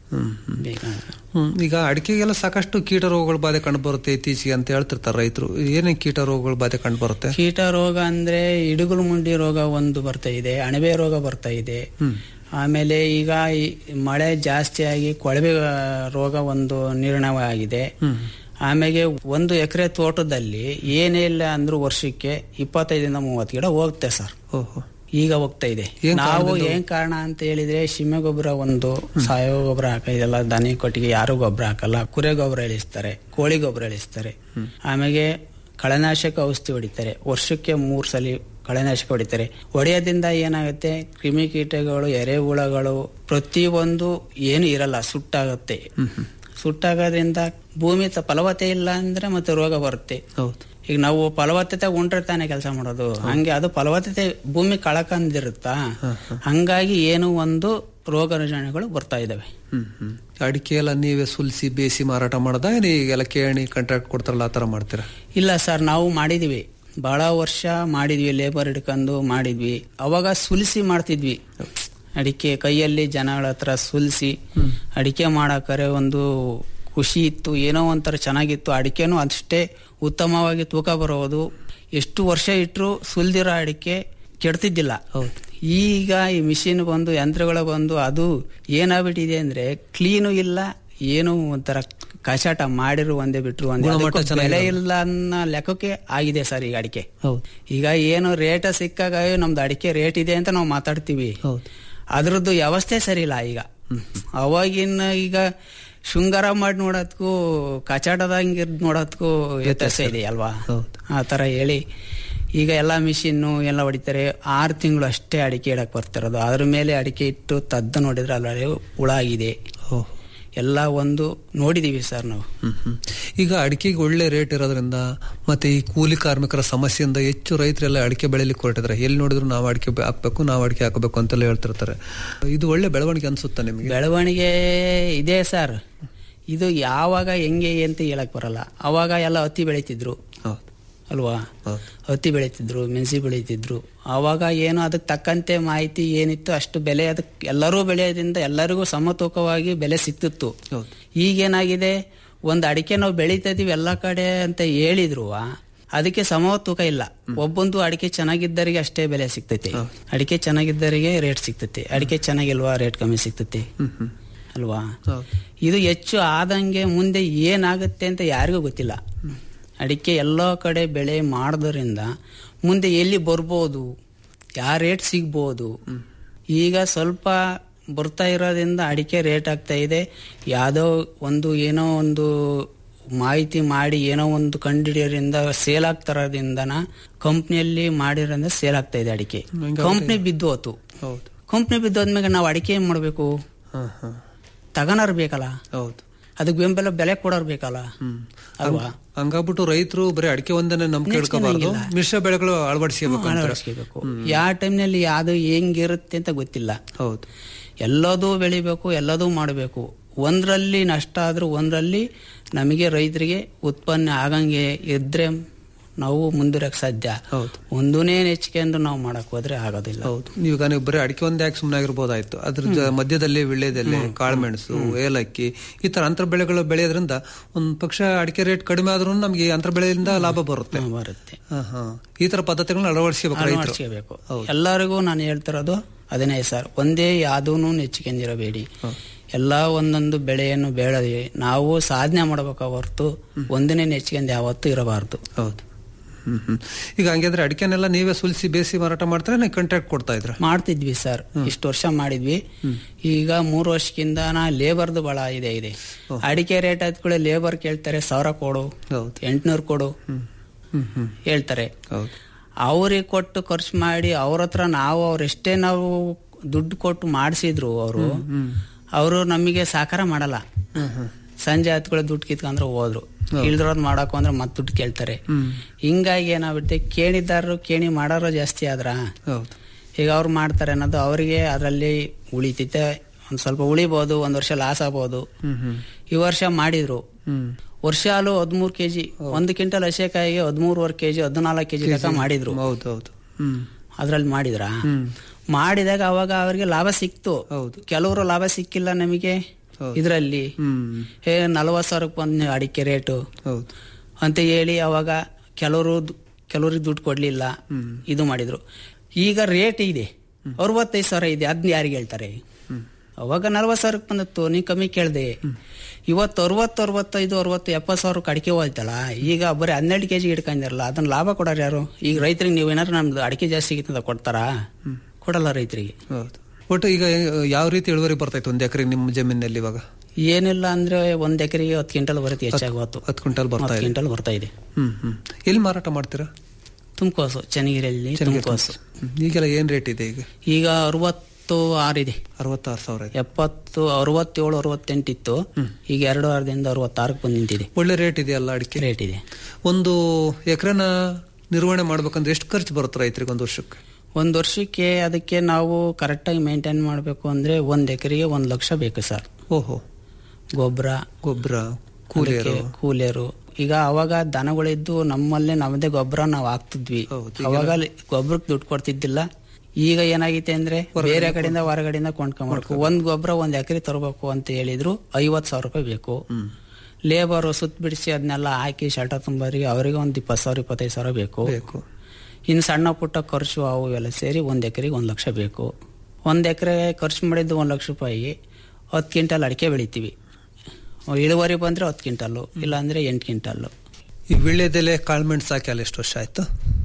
ಹ್ಮ್ ಹ್ಮ್. ಬೇಕಾಗುತ್ತೆ ಹ್ಮ್ ಈಗ ಅಡಿಕೆಗೆಲ್ಲ ಸಾಕಷ್ಟು ಕೀಟ ರೋಗಗಳ ಬಾಧೆ ಕಂಡು ಬರುತ್ತೆ ಇತ್ತೀಚೆಗೆ ಅಂತ ಹೇಳ್ತಿರ್ತಾರೆ ರೈತರು ಏನೇನ್ ಕೀಟ ರೋಗಗಳ ಬಾಧೆ ಕಂಡು ಬರುತ್ತೆ ಕೀಟ ರೋಗ ಅಂದ್ರೆ ಇಡುಗುಲು ಮುಂಡಿ ರೋಗ ಒಂದು ಬರ್ತಾ ಇದೆ ಅಣಬೆ ರೋಗ ಬರ್ತಾ ಇದೆ ಆಮೇಲೆ ಈಗ ಈ ಮಳೆ ಜಾಸ್ತಿ ಆಗಿ ಕೊಳವೆ ಆ, ರೋಗ ಒಂದು ನಿರ್ಣಯ ಆಗಿದೆ ಆಮೇಲೆ ಒಂದು ಎಕರೆ ತೋಟದಲ್ಲಿ ಏನೇ ಇಲ್ಲ ಅಂದ್ರೂ ವರ್ಷಕ್ಕೆ ಇಪ್ಪತ್ತೈದರಿಂದ ಮೂವತ್ತು ಗಿಡ ಹೋಗುತ್ತೆ ಸರ್ ಓಹೋ ಈಗ ಹೋಗ್ತಾ ಇದೆ ಏನ್ ನಾವು ಕಾರಣದಿಂದ? ಏನ್ ಕಾರಣ ಅಂತ ಹೇಳಿದ್ರೆ ಸಿಮೆ ಗೊಬ್ಬರ ಒಂದು ಸಾವಯವ ಗೊಬ್ಬರ ಹಾಕ ಇದೆಲ್ಲ ದನಿ ಕೊಟ್ಟಿಗೆ ಯಾರು ಗೊಬ್ಬರ ಹಾಕಲ್ಲ ಕುರೆ ಗೊಬ್ಬರ ಇಳಿಸ್ತಾರೆ ಕೋಳಿ ಗೊಬ್ಬರ ಇಳಿಸ್ತಾರೆ ಆಮೇಲೆ ಕಳೆನಾಶಕ ಔಷಧಿ ಹೊಡಿತಾರೆ ವರ್ಷಕ್ಕೆ ಮೂರ್ ಸಲ ಕಳೆನಾಶಕ ಹೊಡಿತಾರೆ ಹೊಡೆಯೋದ್ರಿಂದ ಏನಾಗುತ್ತೆ ಕ್ರಿಮಿಕೀಟಗಳು ಎರೆಹುಳಗಳು ಪ್ರತಿಯೊಂದು ಏನು ಇರಲ್ಲ ಸುಟ್ಟಾಗುತ್ತೆ ಸುಟ್ಟಾಗೋದ್ರಿಂದ ಭೂಮಿ ತ- ಫಲವತ್ತೆ ಇಲ್ಲ ಅಂದ್ರೆ ಮತ್ತೆ ರೋಗ ಬರುತ್ತೆ ಹೌದು ಈಗ ನಾವು ಫಲವತ್ತತೆ ಉಂಡ್ರೆ ತಾನೇ ಕೆಲಸ ಮಾಡೋದು ಹಂಗೆ ಅದು ಫಲವತ್ತತೆ ಭೂಮಿ ಕಳಕಂದಿರುತ್ತಾ ಹಂಗಾಗಿ ಏನು ಒಂದು ರೋಗ ರುಜಿನಗಳು ಬರ್ತಾ ಇದಾವೆ ಹ್ಮ್ ಹ್ಮ್ ಅಡಿಕೆ ಎಲ್ಲ ನೀವೇ ಸುಲಿಸಿ ಬೇಯಿಸಿ ಮಾರಾಟ ಮಾಡದ ಏನ್ ಈಗೆಲ್ಲ ಕೇಣಿ ಕಾಂಟ್ರಾಕ್ಟ್ ಕೊಡ್ತಾರಲ್ಲ ಆ ತರ ಮಾಡ್ತೀರಾ ಇಲ್ಲ ಸರ್ ನಾವು ಮಾಡಿದೀವಿ ಬಹಳ ವರ್ಷ ಮಾಡಿದ್ವಿ ಲೇಬರ್ ಹಿಡ್ಕೊಂಡು ಮಾಡಿದ್ವಿ ಅವಾಗ ಸುಲಿಸಿ ಮಾಡ್ತಿದ್ವಿ ಅಡಿಕೆ ಕೈಯಲ್ಲಿ ಜನಗಳ ಹತ್ರ ಸುಲಿಸಿ ಅಡಿಕೆ ಮಾಡಾಕರೆ ಒಂದು ಖುಷಿ ಇತ್ತು ಏನೋ ಒಂಥರ ಚೆನ್ನಾಗಿತ್ತು ಅಡಿಕೆನೂ ಅಷ್ಟೇ ಉತ್ತಮವಾಗಿ ತೂಕ ಬರೋದು ಎಷ್ಟು ವರ್ಷ ಇಟ್ಟರು ಸುಲ್ದಿರೋ ಅಡಿಕೆ ಕೆಡ್ತಿದ್ದಿಲ್ಲ ಈಗ ಈ ಮಿಷಿನ್ ಬಂದು ಯಂತ್ರಗಳು ಬಂದು ಅದು ಏನಾಗ್ಬಿಟ್ಟಿದೆ ಅಂದ್ರೆ ಕ್ಲೀನು ಇಲ್ಲ ಏನು ಒಂಥರ ಕಚಾಟ ಮಾಡಿರು ಒಂದೇ ಬಿಟ್ರು ಒಂದೇ ಗುಣಮಟ್ಟ ಅದಕ್ಕೂ ಬೆಲೆ ಇಲ್ಲ ಅನ್ನೋ ಲೆಕ್ಕಕ್ಕೆ ಆಗಿದೆ ಸರ್ ಈಗ ಅಡಿಕೆ ಹೌದು ಈಗ ಏನು ರೇಟ್ ಸಿಕ್ಕಾಗ ಅಯ್ಯೋ ನಮ್ದು ಅಡಿಕೆ ರೇಟ್ ಇದೆ ಅಂತ ನಾವು ಮಾತಾಡ್ತೀವಿ ಹೌದು ಅದ್ರದ್ದು ವ್ಯವಸ್ಥೆ ಸರಿ ಇಲ್ಲ ಈಗ ಅವಾಗಿನ ಈಗ ಶೃಂಗಾರ ಮಾಡಿ ನೋಡೋದಕ್ಕೂ ಕಚಾಟದಂಗೆ ನೋಡೋದಕ್ಕೂ ವ್ಯತ್ಯಾಸ ಇದೆ ಅಲ್ವಾ ಹೌದು. ಆ ತರ ಹೇಳಿ ಈಗ ಎಲ್ಲ ಮಿಷಿನ್ನು ಎಲ್ಲ ಹೊಡಿತಾರೆ ಆರು ತಿಂಗಳು ಅಷ್ಟೇ ಅಡಿಕೆ ಇಡಕ್ ಬರ್ತಿರೋದು ಅದ್ರ ಮೇಲೆ ಅಡಿಕೆ ಇಟ್ಟು ತದ್ದು ನೋಡಿದ್ರೆ ಅಲ್ಲಿ ಹುಳ ಆಗಿದೆ ಓಹೋ ಎಲ್ಲ ಒಂದು ನೋಡಿದೀವಿ ಸರ್ ನಾವು ಹ್ಮ್ ಹ್ಮ್. ಈಗ ಅಡಿಕೆಗೆ ಒಳ್ಳೆ ರೇಟ್ ಇರೋದ್ರಿಂದ ಮತ್ತೆ ಈ ಕೂಲಿ ಕಾರ್ಮಿಕರ ಸಮಸ್ಯೆಯಿಂದ ಹೆಚ್ಚು ರೈತರೆಲ್ಲ ಅಡಿಕೆ ಬೆಳೆಯಲಿಕ್ಕೆ ಹೊರಟಿದ್ದಾರೆ ಎಲ್ಲಿ ನೋಡಿದ್ರು ನಾವು ಅಡಿಕೆ ಬೆ- ಹಾಕ್ಬೇಕು ನಾವು ಅಡಿಕೆ ಹಾಕಬೇಕು ಅಂತೆಲ್ಲ ಹೇಳ್ತಿರ್ತಾರೆ ಇದು ಒಳ್ಳೆ ಬೆಳವಣಿಗೆ ಅನ್ಸುತ್ತಾ ನಿಮಗೆ ಬೆಳವಣಿಗೆ ಇದೆ ಸರ್ ಇದು ಯಾವಾಗ ಹೆಂಗೆ ಅಂತ ಹೇಳಕ್ ಬರಲ್ಲ ಅವಾಗ ಎಲ್ಲ ಹತ್ತಿ ಬೆಳೀತಿದ್ರು ಹೌದು ಅಲ್ವಾ ಹೌದು. ಹತ್ತಿ ಬೆಳೀತಿದ್ರು ಮೆಣಸಿ ಬೆಳೀತಿದ್ರು ಆವಾಗ ಏನು ಅದಕ್ಕೆ ತಕ್ಕಂತೆ ಮಾಹಿತಿ ಏನಿತ್ತು ಅಷ್ಟು ಬೆಲೆ ಅದಕ್ಕೆ ಎಲ್ಲರೂ ಬೆಳೆಯೋದ್ರಿಂದ ಎಲ್ಲರಿಗೂ ಸಮತೂಕವಾಗಿ ಬೆಲೆ ಸಿಕ್ತಿತ್ತು ಹೌದು. ಈಗೇನಾಗಿದೆ ಒಂದು ಅಡಿಕೆ ನಾವು ಬೆಳೀತಾ ಇದೀವಿ ಎಲ್ಲ ಕಡೆ ಅಂತ ಹೇಳಿದ್ರು ಅದಕ್ಕೆ ಸಮ ತೂಕ ಇಲ್ಲ ಒಬ್ಬೊಂದು ಅಡಿಕೆ ಚೆನ್ನಾಗಿದ್ದರಿಗೆ ಅಷ್ಟೇ ಬೆಲೆ ಸಿಗ್ತೈತೆ ಅಡಿಕೆ ಚೆನ್ನಾಗಿದ್ದರಿಗೆ ರೇಟ್ ಸಿಗ್ತೈತೆ ಅಡಿಕೆ ಚೆನ್ನಾಗಿಲ್ವಾ ರೇಟ್ ಕಮ್ಮಿ ಸಿಗ್ತೈತೆ ಅಲ್ವಾ ಹೌದು. ಇದು ಹೆಚ್ಚು ಆದಂಗೆ ಮುಂದೆ ಏನಾಗುತ್ತೆ ಅಂತ ಯಾರಿಗೂ ಗೊತ್ತಿಲ್ಲ ಅಡಿಕೆ ಎಲ್ಲ ಕಡೆ ಬೆಳೆ ಮಾಡೋದ್ರಿಂದ ಮುಂದೆ ಎಲ್ಲಿ ಬರ್ಬೋದು ಯಾವ ರೇಟ್ ಸಿಗ್ಬೋದು ಈಗ ಸ್ವಲ್ಪ ಬರ್ತಾ ಇರೋದ್ರಿಂದ ಅಡಿಕೆ ರೇಟ್ ಆಗ್ತಾ ಇದೆ ಯಾವುದೋ ಒಂದು ಏನೋ ಒಂದು ಮಾಹಿತಿ ಮಾಡಿ ಏನೋ ಒಂದು ಕಂಡಿಡಿಯೋದ್ರಿಂದ ಸೇಲ್ ಆಗ್ತಾರೋದ್ರಿಂದನ ಕಂಪ್ನಿಯಲ್ಲಿ ಮಾಡಿರೋದ್ರಿಂದ ಸೇಲ್ ಆಗ್ತಾ ಇದೆ ಅಡಿಕೆ ಕಂಪ್ನಿ ಬಿದ್ದು ಹೋತು ಹೌದು ಕಂಪ್ನಿ ಬಿದ್ದೋದ್ಮೇಲೆ ನಾವು ಅಡಿಕೆ ಏನ್ ಮಾಡ್ಬೇಕು ಹಾ ಹಾ ತಗೋನಾರ್ ಬೇಕಲ್ಲ ಹೌದು ಅದಕ್ಕೆ ಬೆಂಬಲ ಬೆಲೆ ಕೊಡೋರ್ ಬೇಕಲ್ಲ ಅಲ್ವಾ ಹಂಗಾಗ್ಬಿಟ್ಟು ರೈತರು ಬರೀ ಅಡಿಕೆ ಒಂದನ್ನೇ ನಂಬಿಕೆ ಇಟ್ಕೋಬಾರ್ದು ಮಿಶ್ರ ಬೆಳೆಗಳು ಅಳವಡಿಸಬೇಕು ಅಂತ ಅಳವಡಿಸ್ಕೋಬೇಕು ಯಾವ ಟೈಮ್ನಲ್ಲಿ ಯಾವ್ದು ಹೆಂಗಿರುತ್ತೆ ಅಂತ ಗೊತ್ತಿಲ್ಲ ಹೌದು ಎಲ್ಲದೂ ಬೆಳಿಬೇಕು ಎಲ್ಲದೂ ಮಾಡಬೇಕು ಒಂದ್ರಲ್ಲಿ ನಷ್ಟ ಆದ್ರೂ ಒಂದ್ರಲ್ಲಿ ನಮಗೆ ರೈತರಿಗೆ ಉತ್ಪನ್ನ ಆಗಂಗೆ ಇದ್ರೆ ನಾವು ಮುಂದುವರಕ್ ಸಾಧ್ಯ ಹೌದು. ಒಂದೂನೇ ನೆಚ್ಕೊಂಡು ನಾವು ಮಾಡಕ್ ಹೋದ್ರೆ ಆಗೋದಿಲ್ಲ ಹೌದು ನೀವಾಗ ನೀವು ಬರೀ ಅಡಿಕೆ ಒಂದೇ ಯಾಕೆ ಸುಮ್ಮನೆ ಆಗಿರ್ಬೋದಾಯ್ತು ಅದ್ರ ಜ- ಮಧ್ಯದಲ್ಲಿ ವಿಳ್ಳೆದೆಲೆ ಕಾಳುಮೆಣಸು ಏಲಕ್ಕಿ ಈ ತರ ಅಂತರ ಬೆಳೆಗಳು ಬೆಳೆಯೋದ್ರಿಂದ ಒಂದ್ ಪಕ್ಷ ಅಡಿಕೆ ರೇಟ್ ಕಡಿಮೆ ಆದ್ರೂ ನಮ್ಗೆ ಅಂತರ ಬೆಳೆಯಿಂದ ಲಾಭ ಬರುತ್ತೆ ಹ್ಮ್, ಬರುತ್ತೆ ಹಾ, ಹಾ. ಈ ತರ ಪದ್ಧತಿಗಳನ್ನ ಅಳವಡಿಸಬೇಕು ರೈತರು ಅಳವಡಿಸ್ಕೋಬೇಕು ಎಲ್ಲರಿಗೂ ನಾನು ಹೇಳ್ತಿರೋದು ಅದನ್ನೇ ಸರ್ ಒಂದೇ ಯಾವ್ದೂನು ನೆಚ್ಚಿಕೊಂಡಿರಬೇಡಿ ಎಲ್ಲ ಒಂದೊಂದು ಬೆಳೆಯನ್ನು ಬೆಳೆದಿ ನಾವು ಸಾಧನೆ ಮಾಡಬೇಕು ಹೊರತು ಒಂದನೇ ನೆಚ್ಚಿಕೊಂಡು ಯಾವತ್ತೂ ಇರಬಾರ್ದು ಹೌದು ಹ್ಮ್ ಹ್ಮ್ ಈಗ ಹಂಗಂದ್ರೆ ಅಡಿಕೆನೆಲ್ಲ ನೀವೇ ಸುಲಿಸಿ ಬೇಸಿ ಮಾರಾಟ ಮಾಡ್ತಾರೆ ನೀವು ಕಾಂಟ್ರಾಕ್ಟ್ ಕೊಡ್ತಾ ಇದ್ರ ಮಾಡ್ತಿದ್ವಿ ಸರ್ ಇಷ್ಟು ವರ್ಷ ಮಾಡಿದ್ವಿ ಈಗ ಮೂರು ವರ್ಷಕ್ಕಿಂತ ನಾ ಲೇಬರ್ದು ಬಹಳ ಇದೆ ಇದೆ ಅಡಿಕೆ ರೇಟ್ ಆದ್ಕೂಳೆ ಲೇಬರ್ ಕೇಳ್ತಾರೆ ಸಾವಿರ ಕೊಡು ಹೌದು ಎಂಟ್ನೂರು ಕೊಡು ಹ್ಮ್ ಹ್ಮ್ ಹೇಳ್ತಾರೆ ಹೌದು ಅವ್ರಿಗೆ ಕೊಟ್ಟು ಖರ್ಚು ಮಾಡಿ ಅವ್ರ ಹತ್ರ ನಾವು ಅವ್ರೆಷ್ಟೇ ನಾವು ದುಡ್ಡು ಕೊಟ್ಟು ಮಾಡಿಸಿದ್ರು ಅವರು ಅವರು ನಮಗೆ ಸಹಕಾರ ಮಾಡಲ್ಲ ಸಂಜೆ ಹತ್ಕೊಳ್ಳೋ ದುಡ್ಡು ಕಿತ್ಕೊಂಡ್ರೆ ಹೋದ್ರು ಇಳ್ದಿರೋದ್ ಮಾಡಕ್ ಅಂದ್ರೆ ಮತ್ ದುಡ್ಡು ಕೇಳ್ತಾರೆ ಹಿಂಗಾಗಿ ಏನಾಗುತ್ತೆ ಕೇಣಿದಾರರು ಕೇಣಿ ಮಾಡೋರು ಜಾಸ್ತಿ ಆದ್ರ ಹೌದು ಈಗ ಅವ್ರು ಮಾಡ್ತಾರೆ ಅನ್ನೋದು ಅವರಿಗೆ ಅದರಲ್ಲಿ ಉಳಿತೈತೆ ಒಂದ್ ಸ್ವಲ್ಪ ಉಳಿಬಹುದು ಒಂದ್ ವರ್ಷ ಲಾಸ್ ಆಗ್ಬೋದು ಹ್ಮ್ ಹ್ಮ್ ಈ ವರ್ಷ ಮಾಡಿದ್ರು ಹ್ಮ್ ವರ್ಷ ಹಾಲು ಹದಿಮೂರು ಕೆಜಿ ಒಂದು ಕ್ವಿಂಟಲ್ ಹಸೆಕಾಯಿಗೆ ಹದಿಮೂರುವರೆ ಕೆಜಿ ಹದಿನಾಲ್ಕು ಕೆಜಿ ತನಕ ಮಾಡಿದ್ರು ಹೌದು ಹೌದು ಹ್ಮ್ ಅದ್ರಲ್ಲಿ ಮಾಡಿದ್ರ ಹ್ಮ್ ಮಾಡಿದಾಗ ಅವಾಗ ಅವರಿಗೆ ಲಾಭ ಸಿಕ್ತು ಹೌದು. ಕೆಲವರು ಲಾಭ ಸಿಕ್ಕಿಲ್ಲ ನಮಗೆ ಇದರಲ್ಲಿ ಹ್ಮ್ ಏ ನಲವತ್ತು ಸಾವಿರಕ್ಕೆ ಬಂದು ಅಡಿಕೆ ರೇಟು ಹೌದು ಅಂತ ಹೇಳಿ ಅವಾಗ ಕೆಲವರು ಕೆಲವ್ರಿಗೆ ದುಡ್ಡು ಕೊಡ್ಲಿಲ್ಲ ಇದು ಮಾಡಿದ್ರು ಈಗ ರೇಟ್ ಇದೆ ಅರವತ್ತೈದು ಸಾವಿರ ಇದೆ ಅದನ್ನ ಯಾರಿಗೆ ಹೇಳ್ತಾರೆ ಅವಾಗ ನಲ್ವತ್ತು ಸಾವಿರಕ್ಕೆ ಬಂದತ್ತು ನೀ ಕಮ್ಮಿ ಕೇಳ್ದೆ ಇವತ್ತು ಅರವತ್ತು ಅರವತ್ತೈದು ಅರವತ್ತು ಎಪ್ಪತ್ತು ಸಾವಿರಕ್ಕೆ ಅಡಿಕೆ ಹೋಯ್ತಲ್ಲ ಈಗ ಬರೀ ಹನ್ನೆರಡು ಕೆಜಿ ಇಟ್ಕೊಂಡಿರಲ್ಲ ಅದನ್ನ ಲಾಭ ಕೊಡೋರು ಯಾರು ಈಗ ರೈತರಿಗೆ ನೀವು ಏನಾರು ನಮ್ದು ಅಡಿಕೆ ಜಾಸ್ತಿ ಸಿಗುತ್ತೆ ಕೊಡ್ತಾರಾ ಕೊಡಲ್ಲ ರೈತರಿಗೆ ಹೌದು ಒಟ್ಟು ಈಗ ಯಾವ ರೀತಿ ಇಳುವರಿ ಬರ್ತೈತೆ ಒಂದ್ ಎಕರೆ ನಿಮ್ಮ ಜಮೀನಲ್ಲಿ ಇವಾಗ ಏನಿಲ್ಲ ಅಂದ್ರೆ ಒಂದ್ ಎಕರೆಗೆ ಹತ್ತು ಕ್ವಿಂಟಲ್ ಬರುತ್ತೆ ಹೆಚ್ಚಾಗಿ ಹೊತ್ತು ಹತ್ತು ಕ್ವಿಂಟಲ್ ಬರ್ತಾ ಹತ್ತು ಇದೆ ಕ್ವಿಂಟಲ್ ಬರ್ತಾ ಇದೆ ಹ್ಮ್ ಹ್ಮ್ ಎಲ್ಲಿ ಮಾರಾಟ ಮಾಡ್ತೀರಾ ತುಮಕೋಸು ಚನ್ನಗಿರಿಯಲ್ಲಿ ತುಮಕೋಸು ಹ್ಮ್. ಈಗೆಲ್ಲ ಏನ್ ರೇಟ್ ಇದೆ ಈಗ ಈಗ ಅರವತ್ತು ಆರಿದೆ ಅರವತ್ತಾರು ಸಾವಿರ ಇದೆ ಎಪ್ಪತ್ತು ಅರವತ್ತೇಳು ಅರವತ್ತೆಂಟು ಇತ್ತು ಈಗ ಎರಡು ವಾರದಿಂದ ಅರವತ್ತಾರಕ್ಕೆ ಬಂದು ನಿಂತಿದೆ ಒಳ್ಳೆ ರೇಟ್ ಇದೆಯಲ್ಲ ಅಡಿಕೆ ರೇಟ್ ಇದೆ ಒಂದು ಎಕರೆನ ನಿರ್ವಹಣೆ ಮಾಡ್ಬೇಕಂದ್ರೆ ಎಷ್ಟು ಖರ್ಚು ಬರುತ್ತೆ ರೈತರಿಗೆ ಒಂದು ವರ್ಷಕ್ಕೆ ಒಂದು ವರ್ಷಕ್ಕೆ ಅದಕ್ಕೆ ನಾವು ಕರೆಕ್ಟಾಗಿ ಮೇಂಟೈನ್ ಮಾಡಬೇಕು ಅಂದ್ರೆ ಒಂದ್ ಎಕರೆಗೆ ಒಂದ್ ಲಕ್ಷ ಬೇಕು ಸರ್ ಓಹೋ ಗೊಬ್ಬರ ಗೊಬ್ಬರ ಕೂಲಿಯರು ಕೂಲಿಯರು ಈಗ ಅವಾಗ ದನಗಳಿದ್ದು ನಮ್ಮಲ್ಲೇ ನಮ್ಮದೇ ಗೊಬ್ಬರ ನಾವು ಹಾಕ್ತಿದ್ವಿ ಹೌದು, ಅವಾಗ ಗೊಬ್ಬರಕ್ಕೆ ದುಡ್ಡು ಕೊಡ್ತಿದ್ದಿಲ್ಲ ಈಗ ಏನಾಗೈತೆ ಅಂದ್ರೆ ಬೇರೆ ಕಡೆಯಿಂದ ಹೊರಗಡೆಯಿಂದ ಕೊಂಡ್ಕೊಂಬರ್ಬೇಕು ಒಂದ್ ಗೊಬ್ಬರ ಒಂದ್ ಎಕರೆ ತರಬೇಕು ಅಂತ ಹೇಳಿದ್ರು ಐವತ್ ಸಾವಿರ ರೂಪಾಯಿ ಬೇಕು ಲೇಬರ್ ಸುತ್ತ ಬಿಡಿಸಿ ಅದನ್ನೆಲ್ಲ ಹಾಕಿ ಶರ್ಟ ತುಂಬರಿ ಅವರಿಗೆ ಒಂದ್ ಇಪ್ಪತ್ತು ಸಾವಿರ ಇಪ್ಪತ್ತೈದು ಸಾವಿರ ಬೇಕು ಬೇಕು ಇನ್ನು ಸಣ್ಣ ಪುಟ್ಟ ಖರ್ಚು ಅವು ಎಲ್ಲ ಸೇರಿ ಒಂದ್ ಎಕರೆಗೆ ಒಂದ್ ಲಕ್ಷ ಬೇಕು ಒಂದ್ ಎಕರೆ ಖರ್ಚು ಮಾಡಿದ್ದು ಒಂದ್ ಲಕ್ಷ ರೂಪಾಯಿ ಹತ್ತು ಕ್ವಿಂಟಲ್ ಅಡಿಕೆ ಬೆಳಿತೀವಿ ಇಳುವರಿ ಬಂದ್ರೆ ಹತ್ತು ಕ್ವಿಂಟಲ್ಲು ಇಲ್ಲ ಅಂದ್ರೆ ಎಂಟು ಕ್ವಿಂಟಲ್ಲು ಈ ವಿಳ್ಯದೆಲೆ ಕಾಳ್ಮೆಣ್ಸು ಹಾಕಿ ಅಲ್ಲಿ ಎಷ್ಟು ವರ್ಷ ಆಯ್ತು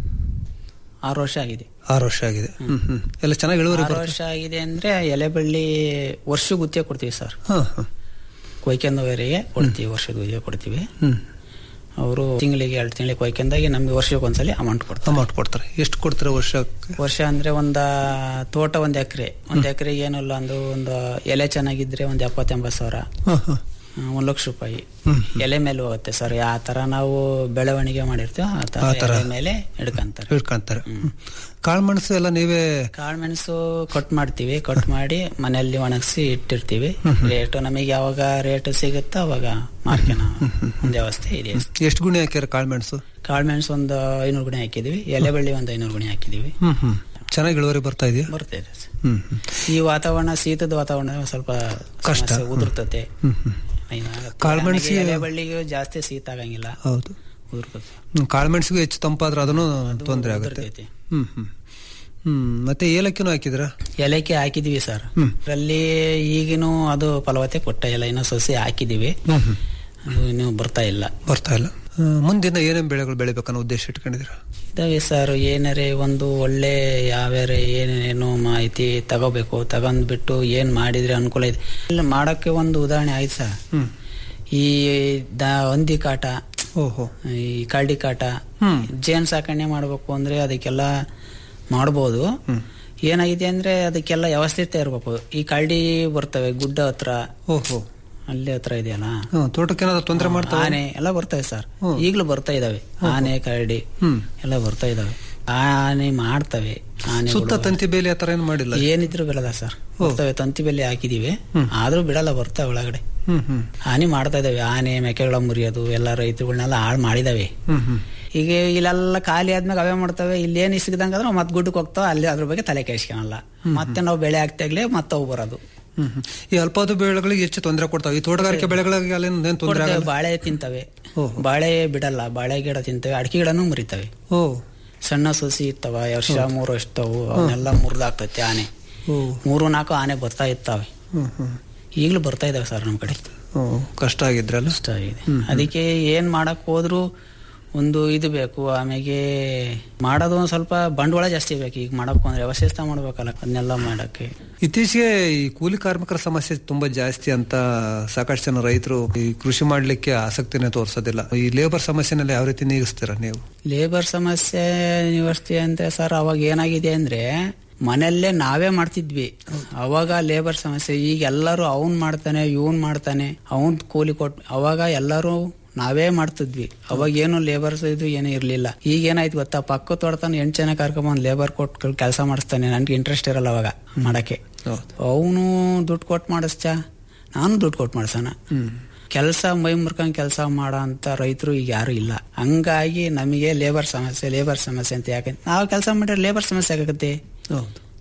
ಆರು ವರ್ಷ ಆಗಿದೆ ಆರು ವರ್ಷ ಆಗಿದೆ ಹ್ಮ್ ಹ್ಮ್ ಎಲ್ಲ ಚೆನ್ನಾಗಿ ಇಳುವರಿ ಆರು ಬರುತ್ತೆ ವರ್ಷ ಆಗಿದೆ ಅಂದ್ರೆ ಎಲೆ ಬಳ್ಳಿ ವರ್ಷ ಗುತ್ತಿಗೆ ಕೊಡ್ತೀವಿ ಸರ್ ಹಾ ಹಾ ಕೊಯ್ಕೊಂಡವರಿಗೆ ಕೊಡ್ತೀವಿ ವರ್ಷದ ಗುತ್ತಿಗೆ ಕೊಡ್ತೀವಿ ಹ್ಮ್ ಅವರು ತಿಂಗಳಿಗೆ ಎರಡು ತಿಂಗಳಿಗೆ ಕೊಯ್ಕೊಂಡಾಗ ನಮಗೆ ವರ್ಷಕ್ಕೆ ಒಂದ್ಸಲಿ ಅಮೌಂಟ್ ಕೊಡ್ತಾರೆ ಅಮೌಂಟ್ ಕೊಡ್ತಾರೆ ಎಷ್ಟು ಕೊಡ್ತಾರೆ ವರ್ಷಕ್ಕೆ ವರ್ಷ ಅಂದ್ರೆ ಒಂದ ತೋಟ ಒಂದ್ ಎಕರೆ ಒಂದ್ ಎಕರೆಗೆ ಏನಿಲ್ಲ ಅಂದ್ರೆ ಒಂದು ಎಲೆ ಚೆನ್ನಾಗಿದ್ರೆ ಒಂದ್ ಎಪ್ಪತ್ತ ಎಂಬತ್ತು ಸಾವಿರ ಹಾ ಹಾ ಆ, ಒಂದ್ ಲಕ್ಷ ರೂಪಾಯಿ ಎಲೆ ಮೇಲೆ ಹೋಗುತ್ತೆ ಸರ್ ಯಾವ ತರ ನಾವು ಬೆಳವಣಿಗೆ ಮಾಡಿರ್ತೀವೋ ಆ ತರ ಎಲೆ ಮೇಲೆ ಹಿಡ್ಕಂತಾರೆ ಹಿಡ್ಕೊಂತಾರೆ ಕಾಳ್ಮೆಣಸು ಎಲ್ಲ ನೀವೇ ಕಾಳುಮೆಣಸು ಕಟ್ ಮಾಡ್ತೀವಿ ಕಟ್ ಮಾಡಿ ಮನೆಯಲ್ಲಿ ಒಣಗಿಸಿ ಇಟ್ಟಿರ್ತೀವಿ ರೇಟ್ ನಮಗೆ ಯಾವಾಗ ರೇಟ್ ಸಿಗುತ್ತೋ ಅವಾಗ ಮಾರ್ಕೆನ ಒಂದು ವ್ಯವಸ್ಥೆ ಇದೆ ಎಷ್ಟು ಗುಣಿ ಹಾಕ್ಯಾರ ಕಾಳ್ಮೆಣಸು ಕಾಳುಮೆಣಸು ಒಂದು ಐನೂರು ಗುಣಿ ಹಾಕಿದೀವಿ ಎಲೆ ಬಳ್ಳಿ ಒಂದು ಐನೂರು ಗುಣಿ ಹಾಕಿದೀವಿ ಹ್ಮ್ ಹ್ಮ್ ಚೆನ್ನಾಗಿ ಇಳುವರಿ ಬರ್ತಾ ಇದೆಯಾ ಬರ್ತಾ ಇದೆ ಸರ್. ಹ್ಮ್ ಹ್ಮ್ ಈ ವಾತಾವರಣ ಶೀತದ ವಾತಾವರಣ ಸ್ವಲ್ಪ ಕಷ್ಟ. ಸಮಸ್ಯೆ ಉದುರ್ತತೆ ಹ್ಮ್ ಹ್ಮ್ ಏನಾಗುತ್ತೆ. ಕಾಳ್ಮೆಣ್ಸಿಗೆ- ನಮಗೆ ಎಲೆ ಬಳ್ಳಿಗೆ ಜಾಸ್ತಿ ಶೀತ ಆಗಂಗಿಲ್ಲ ಹೌದು ಉದುರ್ತತೆ ಹ್ಮ್, ಕಾಳ್ಮೆಣಸಿಗೂ ಹೆಚ್ಚು ತಂಪಾದ್ರೆ ಅದನ್ನು ತೊಂದರೆ ಆಗುತ್ತೆ ಉದುರ್ತೈತೆ. ಹ್ಮ್ ಹ್ಮ್ ಹ್ಮ್ ಮತ್ತೆ ಏಲಕ್ಕಿನೂ ಹಾಕಿದ್ರ ಎಲೆಕೆ ಹಾಕಿದೀವಿ ಸರ್ ಹ್ಮ್. ಅದರಲ್ಲಿ ಈಗಿನೂ ಅದು ಫಲವತ್ತೆ ಕೊಟ್ಟ ಇಲ್ಲ ಇನ್ನೂ ಸಸಿ ಹಾಕಿದೀವಿ ಹ್ಮ್ ಹ್ಮ್ ಅದು ಇನ್ನೂ ಬರ್ತಾ ಇಲ್ಲ ಬರ್ತಾ ಇಲ್ಲ ಹ್ಮ್, ಮುಂದಿನ ಏನೇನ್ ಬೆಳೆಗಳು ಬೆಳಿಬೇಕನ್ನೋ ಉದ್ದೇಶ ಇಟ್ಕೊಂಡಿದ್ದೀರಾ ಇದಾವೆ ಸರ್ ಏನಾರೆ ಒಂದು ಒಳ್ಳೆ ಯಾವ್ಯಾರ ಏನೇನು ಮಾಹಿತಿ ತಗೋಬೇಕು ತಗೊಂಡ್ಬಿಟ್ಟು ಏನ್ ಮಾಡಿದ್ರೆ ಅನುಕೂಲ ಇದೆ ಇಲ್ಲ ಮಾಡಕ್ಕೆ ಒಂದು ಉದಾಹರಣೆ ಆಯ್ತು ಸರ್ ಹ್ಮ್ ಈ ದ ಹಂದಿ ಕಾಟ ಓಹೋ ಈ ಕರಡಿ ಕಾಟ ಹ್ಮ್. ಜೇನ್ ಸಾಕಣೆ ಮಾಡ್ಬೇಕು ಅಂದ್ರೆ ಅದಕ್ಕೆಲ್ಲ ಮಾಡ್ಬೋದು ಏನಾಗಿದೆ ಅಂದ್ರೆ ಅದಕ್ಕೆಲ್ಲ ವ್ಯವಸ್ಥಿತ ಇರ್ಬೇಕು ಈ ಕರಡಿ ಬರ್ತವೆ ಗುಡ್ಡ ಹತ್ರ ಓಹೋ ಅಲ್ಲಿ ಹತ್ರ ಇದೆಯಲ್ಲ ಹ್ಮ್, ತೋಟಕ್ಕೆ ಏನಾದ್ರು ತೊಂದರೆ ಮಾಡ್ತಾವ ಆನೆ ಎಲ್ಲ ಬರ್ತವೆ ಸರ್ ಹ್ಮ್. ಈಗಲೂ ಬರ್ತಾ ಇದಾವೆ ಆನೆ ಕರಡಿ ಹ್ಮ್ ಎಲ್ಲ ಬರ್ತಾ ಇದಾವೆ ಆನೆ ಮಾಡ್ತವೆ ಆನೆ ಸುತ್ತ ತಂತಿ ಬೇಲಿ ಆತರ ಏನ್ ಮಾಡಿಲ್ಲ ಏನಿದ್ರು ಬಿಡಲ್ಲ ಸರ್ ಬರ್ತವೆ ತಂತಿ ಬೆಲೆ ಹಾಕಿದೀವಿ ಆದ್ರೂ ಬಿಡಲ್ಲ ಬರ್ತಾವೆ ಒಳಗಡೆ ಹ್ಮ್ ಹ್ಮ್ ಹಾನಿ ಮಾಡ್ತಾ ಇದಾವೆ ಆನೆ ಮೇಕೆಗಳ ಮುರಿಯೋದು ಎಲ್ಲ ರೈತರುಗಳನ್ನೆಲ್ಲ ಹಾಳು ಮಾಡಿದಾವೆ ಹ್ಮ್ ಹ್ಮ್ ಈಗ ಇಲ್ಲೆಲ್ಲ ಖಾಲಿ ಆದ್ಮೇಲೆ ಅವೇ ಮಾಡ್ತವೆ ಇಲ್ಲೇನು ಇಸ್ಗದಂಗಾದ್ರೆ ಮತ್ತೆ ಗುಡ್ಡಕ್ಕೆ ಹೋಗ್ತಾವೆ ಅಲ್ಲಿ ಅದ್ರ ಬಗ್ಗೆ ತಲೆ ಕೆಡಿಸ್ಕೊಳಲ್ಲ ಮತ್ತೆ ನಾವು ಬೆಳೆ ಹಾಕ್ತಾಗ್ಲೇ ಮತ್ತೆ ಅವು ಬರೋದು ಹ್ಮ್ ಹ್ಮ್. ಈ ಅಲ್ಪಾವಧಿ ಬೆಳೆಗಳಿಗೆ ಹೆಚ್ಚು ತೊಂದರೆ ಕೊಡ್ತಾವೆ ಈ ತೋಟಗಾರಿಕೆ ಬೆಳೆಗಳಿಗೆ ಅಲ್ಲೇನ್ ಏನ್ ತೊಂದರೆ ಕೊಡ್ತೇವೆ, ಆಗಲ್ಲ ಬಾಳೆ ತಿಂತವೆ ಓಹೋ. ಬಾಳೆ ಬಿಡಲ್ಲ ಬಾಳೆ ಗಿಡ ತಿಂತವೆ ಅಡಿಕೆ ಗಿಡನೂ ಮುರಿತವೆ ಓ ಸಣ್ಣ ಸೊಸಿ ಇರ್ತವ ವರ್ಷ ಮೂರು ವರ್ಷದವು ಅವನ್ನೆಲ್ಲ ಮುರಿದಾಗ್ತೈತೆ ಆನೆ ಓ ಮೂರು ನಾಲ್ಕು ಆನೆ ಬರ್ತಾ ಇರ್ತಾವೆ ಹ್ಮ್ ಹ್ಮ್ ಈಗಲೂ ಬರ್ತಾ ಇದಾವೆ ಸರ್ ನಮ್ಮ ಕಡೆ ಓ, ಕಷ್ಟ ಆಗಿದ್ರಲ್ಲ ಕಷ್ಟ ಆಗಿದೆ ಅದಕ್ಕೆ ಏನ್ ಮಾಡಕ್ ಹೋದ್ರು ಒಂದು ಇದು ಬೇಕು ಆಮೇಲೆ ಮಾಡೋದು ಒಂದ್ ಸ್ವಲ್ಪ ಬಂಡವಾಳ ಜಾಸ್ತಿ ಬೇಕು ಈಗ ಮಾಡಕ್ ಅಂದ್ರೆ ವ್ಯವಸ್ಥಿತ ಮಾಡ್ಬೇಕಲ್ಲ ಅದನ್ನೆಲ್ಲ ಮಾಡಕ್ಕೆ ಇತ್ತೀಚೆಗೆ ಈ ಕೂಲಿ ಕಾರ್ಮಿಕರ ಸಮಸ್ಯೆ ತುಂಬಾ ಜಾಸ್ತಿ ಅಂತ ಸಾಕಷ್ಟು ಜನ ರೈತರು ಈ ಕೃಷಿ ಮಾಡ್ಲಿಕ್ಕೆ ಆಸಕ್ತಿನೇ ತೋರಿಸೋದಿಲ್ಲ ಈ ಲೇಬರ್ ಸಮಸ್ಯೆನೆಲ್ಲ ಯಾವ ರೀತಿ ನೀಗಿಸ್ತೀರಾ ನೀವು ಲೇಬರ್ ಸಮಸ್ಯೆ ನಿವರ್ತಿ ಅಂದ್ರೆ ಸರ್ ಅವಾಗ ಏನಾಗಿದೆ ಅಂದ್ರೆ ಮನೆಯಲ್ಲೇ ನಾವೇ ಮಾಡ್ತಿದ್ವಿ ಅವಾಗ ಲೇಬರ್ ಸಮಸ್ಯೆ ಈಗ ಎಲ್ಲರೂ ಅವನ್ ಮಾಡ್ತಾನೆ ಇವನ್ ಮಾಡ್ತಾನೆ ಅವನ್ ಕೂಲಿ ಕೊಟ್ ಅವಾಗ ಎಲ್ಲರೂ ನಾವೇ ಮಾಡ್ತಿದ್ವಿ ಅವಾಗ ಏನು ಲೇಬರ್ಸ್ ಇದು ಏನೂ ಇರ್ಲಿಲ್ಲ ಈಗ ಏನಾಯ್ತು ಗೊತ್ತಾ ಪಕ್ಕ ತೊಡ್ತಾನೆ ಎಂಟು ಜನ ಕರ್ಕೊಂಬಂದ್ ಲೇಬರ್ ಕೊಟ್ಟು ಕೆಲಸ ಮಾಡಿಸ್ತಾನೆ ನನ್ಗೆ ಇಂಟ್ರೆಸ್ಟ್ ಇರಲ್ಲ ಅವಾಗ ಮಾಡಕ್ಕೆ ಹೌದು. ಅವನು ದುಡ್ಡು ಕೊಟ್ಟು ಮಾಡಿಸ್ಚ ನಾನು ದುಡ್ಡು ಕೊಟ್ಟು ಮಾಡ್ಸೋಣ ಕೆಲಸ ಮೈ ಮುರ್ಕೊಂಡ್ ಕೆಲಸ ಮಾಡೋ ಅಂತ ರೈತರು ಈಗ ಯಾರು ಇಲ್ಲ ಹಂಗಾಗಿ ನಮಗೆ ಲೇಬರ್ ಸಮಸ್ಯೆ ಲೇಬರ್ ಸಮಸ್ಯೆ ಅಂತ ಯಾಕೆ ನಾವು ಕೆಲಸ ಮಾಡಿದ್ರೆ ಲೇಬರ್ ಸಮಸ್ಯೆ ಆಗುತ್ತೆ ಹೌದು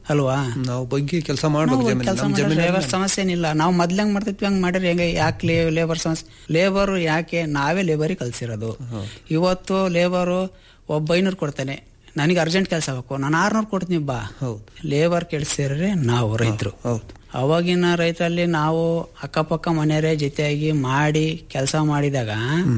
ಅಲ್ವಾ ನಾವು ಬಗ್ಗೆ ಕೆಲಸ ಮಾಡ್ಬೇಕು ನಾವು ಜಮೀನು ಕೆಲ್ಸ ನಮ್ಮ ಮಾಡಿದ್ರೆ ಜಮೀನು ಲೇಬರ್ ಸಮಸ್ಯೆ ಏನಿಲ್ಲ ನಾವು ಮೊದ್ಲಂಗ್ ಮಾಡ್ತಿದ್ವಿ ಹಂಗ್ ಮಾಡಿದ್ರೆ ಹೆಂಗೆ ಯಾಕೆ ಲೇಬರ್ ಸಮಸ್ಯೆ ಲೇಬರ್ ಯಾಕೆ ನಾವೇ ಲೇಬರಿಗೆ ಕಲ್ಸಿರೋದು ಇವತ್ತು ಲೇಬರು ಒಬ್ಬ ಐನೂರು ಕೊಡ್ತಾನೆ ನನಗೆ ಅರ್ಜೆಂಟ್ ಕೆಲಸ ಬೇಕು ನಾನು ಆರ್ನೂರು ಕೊಡ್ತೀನಿ ಬಾ ಹೌದು ಲೇಬರ್ ಕೆಲ್ಸಿದ್ರೆ ನಾವು ರೈತರು ಹೌದು ಅವಾಗಿನ ರೈತರಲ್ಲಿ ನಾವು ಅಕ್ಕಪಕ್ಕ ಮನೆಯವರೇ ಜೊತೆಯಾಗಿ ಮಾಡಿ ಕೆಲಸ ಮಾಡಿದಾಗ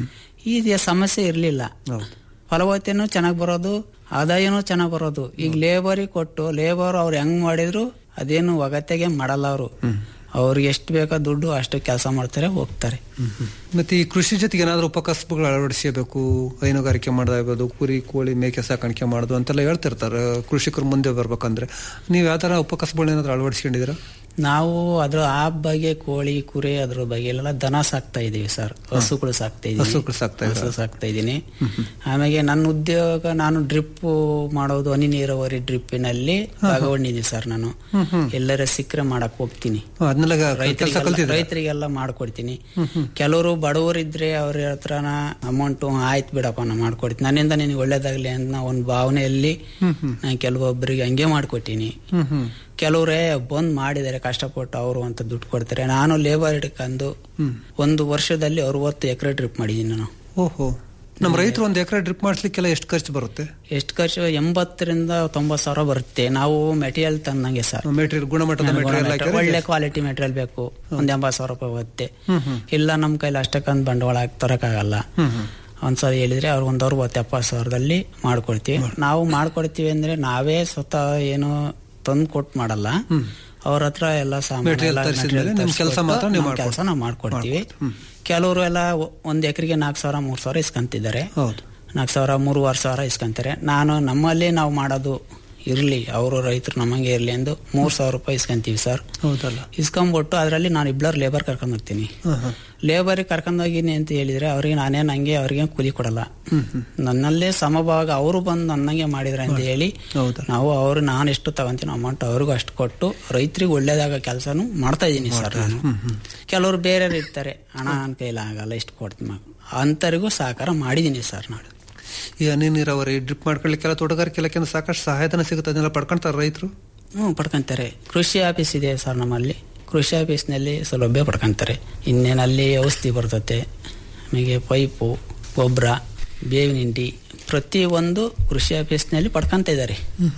ಈ ಸಮಸ್ಯೆ ಇರಲಿಲ್ಲ ಹೌದು ಫಲವತ್ತೇನು ಚೆನ್ನಾಗಿ ಬರೋದು ಆದಾಯನೂ ಚೆನ್ನಾಗಿ ಬರೋದು ಈಗ ಲೇಬರಿಗೆ ಕೊಟ್ಟು ಲೇಬರ್ ಅವ್ರು ಹೆಂಗ್ ಮಾಡಿದ್ರು ಅದೇನು ಒಗತ್ತೆಗೆ ಮಾಡಲ್ಲ ಅವರು ಅವ್ರಿಗೆ ಎಷ್ಟು ಬೇಕೋ ದುಡ್ಡು ಅಷ್ಟು ಕೆಲಸ ಮಾಡ್ತಾರೆ ಹೋಗ್ತಾರೆ ಮತ್ತೆ ಈ ಕೃಷಿ ಜೊತೆಗೆ ಏನಾದ್ರು ಉಪಕಸಬುಗಳು ಅಳವಡಿಸಬೇಕು ಹೈನುಗಾರಿಕೆ ಮಾಡೋದಾಗ್ಬೋದು ಕುರಿ ಕೋಳಿ ಮೇಕೆ ಸಾಕಾಣಿಕೆ ಮಾಡೋದು ಅಂತೆಲ್ಲ ಹೇಳ್ತಿರ್ತಾರೆ ಕೃಷಿಕರು ಮುಂದೆ ಬರ್ಬೇಕಂದ್ರೆ ನೀವು ಯಾವ ತರ ಉಪಕಸಬುಗಳು ಏನಾದ್ರು ಅಳವಡಿಸ್ಕೊಂಡಿದ್ದೀರಾ ನಾವು ಅದ್ರ ಆ ಬಗ್ಗೆ ಕೋಳಿ ಕುರಿ ಅದ್ರ ಬಗ್ಗೆ ಎಲ್ಲ ದನ ಸಾಕ್ತಾ ಇದೀವಿ ಸರ್ ಹಸುಗಳು ಸಾಕ್ತಾ ಇದೀವಿ ಹಸುಗಳು ಸಾಕ್ತಾ ಇದ್ದೀರಾ? ಹಸು ಸಾಕ್ತಾ ಇದೀನಿ ಆಮೇಲೆ ನನ್ನ ಉದ್ಯೋಗ ನಾನು ಡ್ರಿಪ್ ಮಾಡೋದು ಹನಿ ನೀರಾವರಿ ಡ್ರಿಪ್ಪಿನಲ್ಲಿ ಭಾಗವಹಿದ್ದೀನಿ ಸರ್ ನಾನು ಎಲ್ಲರ ಸಿಕ್ಕರೆ ಮಾಡಕ್ ಹೋಗ್ತೀನಿ ಅದನ್ನೆಲ್ಲ ಕೆಲಸ ರೈತರಿಗೆಲ್ಲ ಕಲ್ತಿದ್ದೀರಾ ರೈತರಿಗೆಲ್ಲ ಮಾಡ್ಕೊಡ್ತೀನಿ ಕೆಲವರು ಬಡವರಿದ್ರೆ ಅವ್ರ ಹತ್ರನ ಅಮೌಂಟ್ ಆಯ್ತು ಬಿಡಪ್ಪ ನಾ ಮಾಡ್ಕೊಡ್ತೀನಿ ನನ್ನಿಂದ ನಿನಗೆ ಒಳ್ಳೇದಾಗ್ಲಿ ಅಂತ ಒಂದು ಭಾವನೆಯಲ್ಲಿ ನಾನು ಕೆಲವೊಬ್ಬರಿಗೆ ಹಂಗೆ ಮಾಡ್ಕೊಟ್ಟಿನಿ ಹ್ಮ್ ಹ್ಮ್ ಕೆಲವರೇ ಬಂದ್ ಮಾಡಿದ್ದಾರೆ ಕಷ್ಟಪಟ್ಟು ಅವರು ಅಂತ ದುಡ್ಡು ಕೊಡ್ತಾರೆ ನಾನು ಲೇಬರ್ ಹಿಡ್ಕೊಂಡು ಒಂದು ವರ್ಷದಲ್ಲಿ ಅರವತ್ತು ಎಕರೆ ಟ್ರಿಪ್ ಮಾಡಿದ್ದೀನಿ ನಾನು ಓಹೋ ನಮ್ಮ ರೈತರು ಒಂದು ಎಕರೆ ಡ್ರಿಪ್ ಮಾಡಿಸ್ಲಿಕ್ಕೆಲ್ಲ ಎಷ್ಟು ಖರ್ಚು ಬರುತ್ತೆ ಎಷ್ಟು ಖರ್ಚು ಎಂಬತ್ತರಿಂದ ತೊಂಬತ್ತು ಸಾವಿರ ಬರುತ್ತೆ ನಾವು ಮೆಟೀರಿಯಲ್ ತಂದಂಗೆ ಸರ್ ಮೆಟೀರಿಯಲ್ ಗುಣಮಟ್ಟದ ಮೆಟೀರಿಯಲ್ ಹಾಕಿದ್ರೆ ಒಳ್ಳೆ ಕ್ವಾಲಿಟಿ ಮೆಟೀರಿಯಲ್ ಬೇಕು ಒಂದ್ ಎಂಬತ್ತು ಸಾವಿರ ರೂಪಾಯಿ ಹೋಗುತ್ತೆ ಇಲ್ಲ ನಮ್ ಕೈಲಿ ಅಷ್ಟಕ್ಕಂತ ಬಂಡವಾಳ ಹಾಕಿ ತರಕ್ಕಾಗಲ್ಲ ಒಂದ್ಸಲ ಹೇಳಿದ್ರೆ ಅವ್ರು ಒಂದ್ ಅರವತ್ತು ಎಪ್ಪತ್ತು ಸಾವಿರದಲ್ಲಿ ಮಾಡ್ಕೊಡ್ತೀವಿ ನಾವು ಮಾಡ್ಕೊಡ್ತೀವಿ ಅಂದ್ರೆ ನಾವೇ ಸ್ವತಃ ಏನು ತಂದು ಕೊಟ್ಟು ಮಾಡಲ್ಲ ಅವ್ರ ಹತ್ರ ಎಲ್ಲ Material ತರಿಸಿದ್ಮೇಲೆ ನಿಮ್ ಕೆಲ್ಸ ಮಾತ್ರ ನೀವು ಕೆಲಸ ನಾವು ಮಾಡ್ಕೊಡ್ತೀವಿ ಕೆಲವರು ಎಲ್ಲ ಒ- ಒಂದ್ ಎಕರೆಗೆ ನಾಲ್ಕು ಸಾವಿರ ಮೂರ್ ಸಾವಿರ ಇಸ್ಕೊಂತಿದ್ದಾರೆ ಹೌದು ನಾಲ್ಕು ಸಾವಿರ ಮೂರುವರೆ ಸಾವಿರ ಇಸ್ಕೊಂತಾರೆ ನಾನು ನಮ್ಮಲ್ಲಿ ನಾವು ಮಾಡೋದು ಇರ್ಲಿ ಅವರು ರೈತರು ನಮ್ಮಂಗೆ ಇರ್ಲಿ ಎಂದು ಮೂರ್ ಸಾವಿರ ರೂಪಾಯಿ ಇಸ್ಕೊಂತೀವಿ ಸರ್ ಹೌದಲ್ಲ ಇಸ್ಕೊಂಡ್ಬಿಟ್ಟು ಅದರಲ್ಲಿ ನಾನು ಇಬ್ಬರು ಲೇಬರ್ ಕರ್ಕೊಂಡು ಹೋಗ್ತೀನಿ ಹಾ ಹಾ ಲೇಬರಿಗೆ ಕರ್ಕೊಂಡೋಗಿನಿ ಅಂತ ಹೇಳಿದ್ರೆ ಅವ್ರಿಗೆ ನಾನೇನು ಹಂಗೆ ಅವ್ರಿಗೆ ಕೂಲಿ ಕೊಡಲ್ಲ ನನ್ನಲ್ಲೇ ಸಮಭಾಗ ಅವರು ಬಂದು ನನ್ನಂಗೆ ಮಾಡಿದ್ರೆ ಅಂತ ಹೇಳಿ ಹೌದಾ ನಾವು ಅವ್ರು ನಾನು ಎಷ್ಟು ತಗೊಂತೀನಿ ಅಮೌಂಟ್ ಅವ್ರಿಗೂ ಅಷ್ಟು ಕೊಟ್ಟು ರೈತರಿಗೆ ಒಳ್ಳೇದಾಗ ಕೆಲಸನು ಮಾಡ್ತಾ ಇದ್ದೀನಿ ಸರ್ ನಾನು ಕೆಲವರು ಬೇರೆ ಇರ್ತಾರೆ ಹಣ ನನ್ನ ಕೈಲಿ ಆಗಲ್ಲ ಇಷ್ಟು ಕೊಡ್ತೀನಿ ಅಂತರಿಗೂ ಸಹಕಾರ ಮಾಡಿದ್ದೀನಿ ಸರ್ ನಾನು ಈ ಹನಿ ನೀರಾವರಿ ಡ್ರಿಪ್ ಮಾಡ್ಕೊಳ್ಳಿಕ್ಕೆಲ್ಲ ತೋಟಗಾರಿಕೆ ಇಲಾಖೆಯಿಂದ ಸಾಕಷ್ಟು ಸಹಾಯಧನ ಸಿಗುತ್ತೆ ಅದನ್ನೆಲ್ಲ ಪಡ್ಕೊಂತಾರೆ ರೈತರು ಹ್ಞೂ ಪಡ್ಕೊಂತಾರೆ ಕೃಷಿ ಆಫೀಸ್ ಇದೆ ಸರ್ ನಮ್ಮಲ್ಲಿ ಕೃಷಿ ಆಫೀಸ್ನಲ್ಲಿ ಸೌಲಭ್ಯ ಪಡ್ಕೊಂತಾರೆ ಇನ್ನೇನಲ್ಲಿ ಔಷಧಿ ಬರ್ತತೆ ಆಮೇಲೆ ಪೈಪು ಗೊಬ್ಬರ ಬೇವಿನ ಹಿಂಡಿ ಪ್ರತಿಯೊಂದು ಕೃಷಿ ಆಫೀಸ್ನಲ್ಲಿ ಪಡ್ಕೊಂತ ಇದ್ದಾರೆ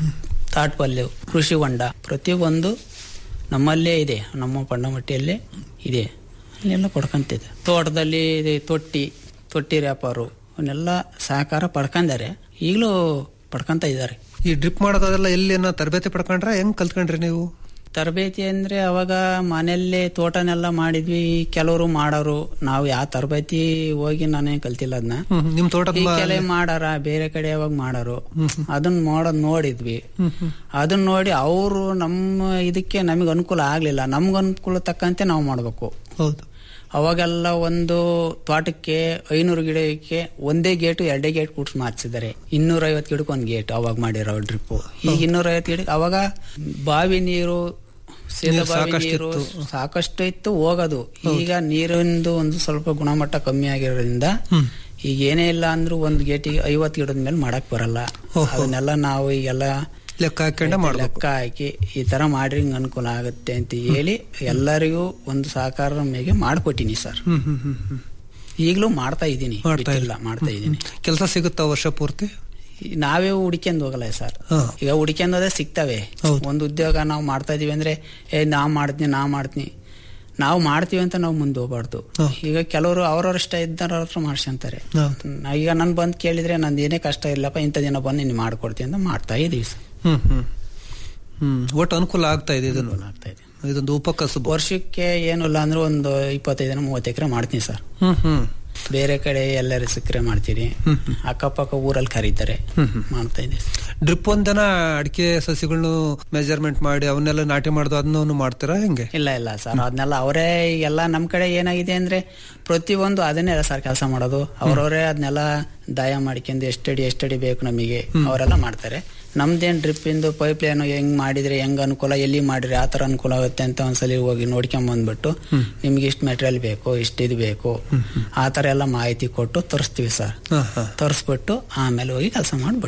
ತಾಟ್ಪಲ್ಯ ಕೃಷಿ ಹೊಂಡ ಪ್ರತಿಯೊಂದು ನಮ್ಮಲ್ಲೇ ಇದೆ ನಮ್ಮ ಪಂಡಮಟ್ಟಿಯಲ್ಲೇ ಇದೆ ಅಲ್ಲೆಲ್ಲ ಪಡ್ಕೊಂತಿದೆ ತೋಟದಲ್ಲಿ ಇದು ತೊಟ್ಟಿ ತೊಟ್ಟಿ ವ್ಯಾಪಾರ ಅವನ್ನೆಲ್ಲ ಸಹಕಾರ ಪಡ್ಕೊಂಡಾರೆ ಈಗಲೂ ಪಡ್ಕೊಂತ ಇದ್ದಾರೆ ಈ ಡ್ರಿಪ್ ಮಾಡೋದೆಲ್ಲ ಎಲ್ಲಿ ಏನೋ ತರಬೇತಿ ಪಡ್ಕೊಂಡ್ರೆ ಹೆಂಗ್ ಕಲ್ತ್ಕೊಂಡ್ರಿ ನೀವು ತರಬೇತಿ ಅಂದ್ರೆ ಅವಾಗ ಮನೆಯಲ್ಲೇ ತೋಟನೆಲ್ಲ ಮಾಡಿದ್ವಿ ಕೆಲವರು ಮಾಡೋರು ನಾವು ಯಾವ ತರಬೇತಿ ಹೋಗಿ ನಾನೇ ಕಲ್ತಿಲ್ಲ ಅದನ್ನ ಹ್ಮ್, ನಿಮ್ ತೋಟದ ಈ ಮ- ಕೆಲ ಮಾಡಾರ ಬೇರೆ ಕಡೆ ಯಾವಾಗ ಮಾಡೋರು ಅದನ್ನ ಮಾಡೋದ್ ನೋಡಿದ್ವಿ ಅದನ್ನ ನೋಡಿ ಅವರು ನಮ್ಮ ಇದಕ್ಕೆ ನಮಗೆ ಅನುಕೂಲ ಆಗ್ಲಿಲ್ಲ ನಮ್ಗೆ ಅನುಕೂಲ ತಕ್ಕಂತೆ ನಾವು ಮಾಡ್ಬೇಕು ಹೌದು ಅವಾಗೆಲ್ಲ ಒಂದು ತೋಟಕ್ಕೆ ಐನೂರು ಗಿಡಕ್ಕೆ ಒಂದೇ ಗೇಟು ಎರಡೇ ಗೇಟ್ ಕೂಡ್ಸಿ ಮಾರ್ಸಿದ್ದಾರೆ ಇನ್ನೂರ ಐವತ್ತು ಗಿಡಕ್ಕೆ ಒಂದು ಗೇಟ್ ಅವಾಗ ಮಾಡಿರೋ ಡ್ರಿಪ್ ಈಗ ಇನ್ನೂರ ಐವತ್ತು ಗಿಡಕ್ಕೆ ಅವಾಗ ಬಾವಿ ನೀರು ಸೇದ ನೀರು ಬಾವಿ ಸಾಕಷ್ಟು ನೀರು ಸಾಕಷ್ಟು ಇತ್ತು ಹೋಗೋದು ಈಗ ನೀರಿಂದು ಒಂದು ಸ್ವಲ್ಪ ಗುಣಮಟ್ಟ ಕಮ್ಮಿ ಆಗಿರೋದ್ರಿಂದ ಈಗ ಏನೇ ಇಲ್ಲ ಅಂದ್ರೂ ಒಂದು ಗೇಟಿಗೆ ಐವತ್ತು ಗಿಡದ ಮೇಲೆ ಮಾಡಕ್ ಬರಲ್ಲ ಅದನ್ನೆಲ್ಲ ನಾವು ಈಗೆಲ್ಲ ಲೆಕ್ಕ ಹಾಕೊಂಡೆ ಮಾಡ್ಬೇಕು ಲೆಕ್ಕ ಹಾಕಿ ಈ ತರ ಮಾಡ್ರಿ ಹಿಂಗ್ ಅನುಕೂಲ ಆಗುತ್ತೆ ಅಂತ ಹೇಳಿ ಎಲ್ಲರಿಗೂ ಒಂದು ಸಹಕಾರ ಮೇಗೆ ಮಾಡ್ಕೊಟ್ಟಿನಿ ಸರ್ ಹ್ಮ್ ಹ್ಮ್ ಹ್ಮ್ ಹ್ಮ್ ಈಗಲೂ ಮಾಡ್ತಾ ಇದ್ದೀನಿ ಮಾಡ್ತಾ ಇಲ್ಲ ಮಾಡ್ತಾ ಇದ್ದೀನಿ ಕೆಲಸ ಸಿಗುತ್ತಾ ವರ್ಷ ಪೂರ್ತಿ ನಾವೇ ಹುಡ್ಕ್ಯಂದ್ ಹೋಗಲ್ಲ ಸರ್ ಹಾ. ಈಗ ಹುಡ್ಕ್ಯಂದ್ ಹೋದ್ರೆ ಸಿಗ್ತವೆ ಹೌದು. ಒಂದು ಉದ್ಯೋಗ ನಾವು ಮಾಡ್ತಾ ಇದೀವಿ ಅಂದ್ರೆ ಏ ನಾ ಮಾಡ್ತೀನಿ ನಾ ಮಾಡ್ತೀನಿ ನಾವು ಮಾಡ್ತೀವಿ ಅಂತ ನಾವು ಮುಂದೆ ಹೋಗ್ಬಾರ್ದು ಹಾ. ಈಗ ಕೆಲವರು ಅವ್ರವ್ರ ಇಷ್ಟ ಇದ್ದಾರ ಹತ್ರ ಮಾಡ್ಸ್ಕೊಂತಾರೆ ಹೌದು. ನಾ- ಈಗ ನನ್ ಬಂದ್ ಕೇಳಿದ್ರೆ ನಂದು ಏನೇ ಕಷ್ಟ ಇಲ್ಲಪ್ಪ ಇಂಥ ದಿನ ಬಂದು ನೀನು ಮಾಡ್ಕೊಡ್ತೀನಿ ಅಂತ ಮಾಡ್ತಾ ಇದೀವಿ ಸರ್ ಹ್ಮ್ ಹ್ಮ್ ಹ್ಮ್ ಒಟ್ಟು ಅನುಕೂಲ ಆಗ್ತಾ ಇದೆ ಇದನ್ನು ಆಗ್ತಾ ಇದೆ ಇದೊಂದು ಉಪಕಸಬು ವರ್ಷಕ್ಕೆ ಏನು ಇಲ್ಲ ಅಂದ್ರೆ ಒಂದು ಇಪ್ಪತ್ತೈದು ದಿನ ಮೂವತ್ತು ಎಕರೆ ಮಾಡ್ತೀನಿ ಸರ್ ಹ್ಮ್ ಹ್ಮ್ ಬೇರೆ ಕಡೆ ಎಲ್ಲರೂ ಸಿಕ್ಕರೆ ಮಾಡ್ತೀನಿ ಅಕ್ಕಪಕ್ಕ ಊರಲ್ಲಿ ಕರೀತಾರೆ ಮಾಡ್ತಾ ಇದ್ದೀವಿ ಡ್ರಿಪ್ ಒಂದನ ಅಡಿಕೆ ಸಸಿಗಳನ್ನು ಮೆಜರ್ಮೆಂಟ್ ಮಾಡಿ ಅವನ್ನೆಲ್ಲ ನಾಟಿ ಮಾಡೋದು ಅದನ್ನು ಮಾಡ್ತೀರಾ ಹೆಂಗೆ ಇಲ್ಲ ಇಲ್ಲ ಸರ್ ಅದನ್ನೆಲ್ಲ ಅವರೇ ಎಲ್ಲ ನಮ್ ಕಡೆ ಏನಾಗಿದೆ ಅಂದ್ರೆ ಪ್ರತಿಯೊಂದು ಅದನ್ನೇ ಸರ್ ಕೆಲಸ ಮಾಡೋದು ಅವ್ರವರೇ ಅದನ್ನೆಲ್ಲ ದಾಯ ಮಾಡ್ಕೊಂಡು ಎಷ್ಟಡಿ ಎಷ್ಟಡಿ ಬೇಕು ನಮಗೆ ಅವರೆಲ್ಲ ಮಾಡ್ತಾರೆ ನಮ್ದೇನ್ ಡ್ರಿಪ್ ಇಂದು ಪೈಪ್ ಲೈನ್ ಹೆಂಗ್ ಮಾಡಿದ್ರೆ ಹೆಂಗ್ ಅನುಕೂಲ ಎಲ್ಲಿ ಮಾಡಿದ್ರೆ ಆ ತರ ಅನುಕೂಲ ಆಗುತ್ತೆ ಅಂತ ಒಂದ್ಸಲಿ ಹೋಗಿ ನೋಡ್ಕೊಂಡ್ ಬಂದ್ಬಿಟ್ಟು ನಿಮ್ಗೆ ಇಷ್ಟು ಮೆಟೀರಿಯಲ್ ಬೇಕು ಇಷ್ಟು ಇದು ಬೇಕು ಆ ತರ ಎಲ್ಲ ಮಾಹಿತಿ ಕೊಟ್ಟು ತರಿಸ್ತೀವಿ ಸರ್ ಹಾ ಹಾ ತರಿಸ್ಬಿಟ್ಟು ಆಮೇಲೆ ಹೋಗಿ ಕೆಲಸ ಮಾಡ್ಬಿಡ್ತೀವಿ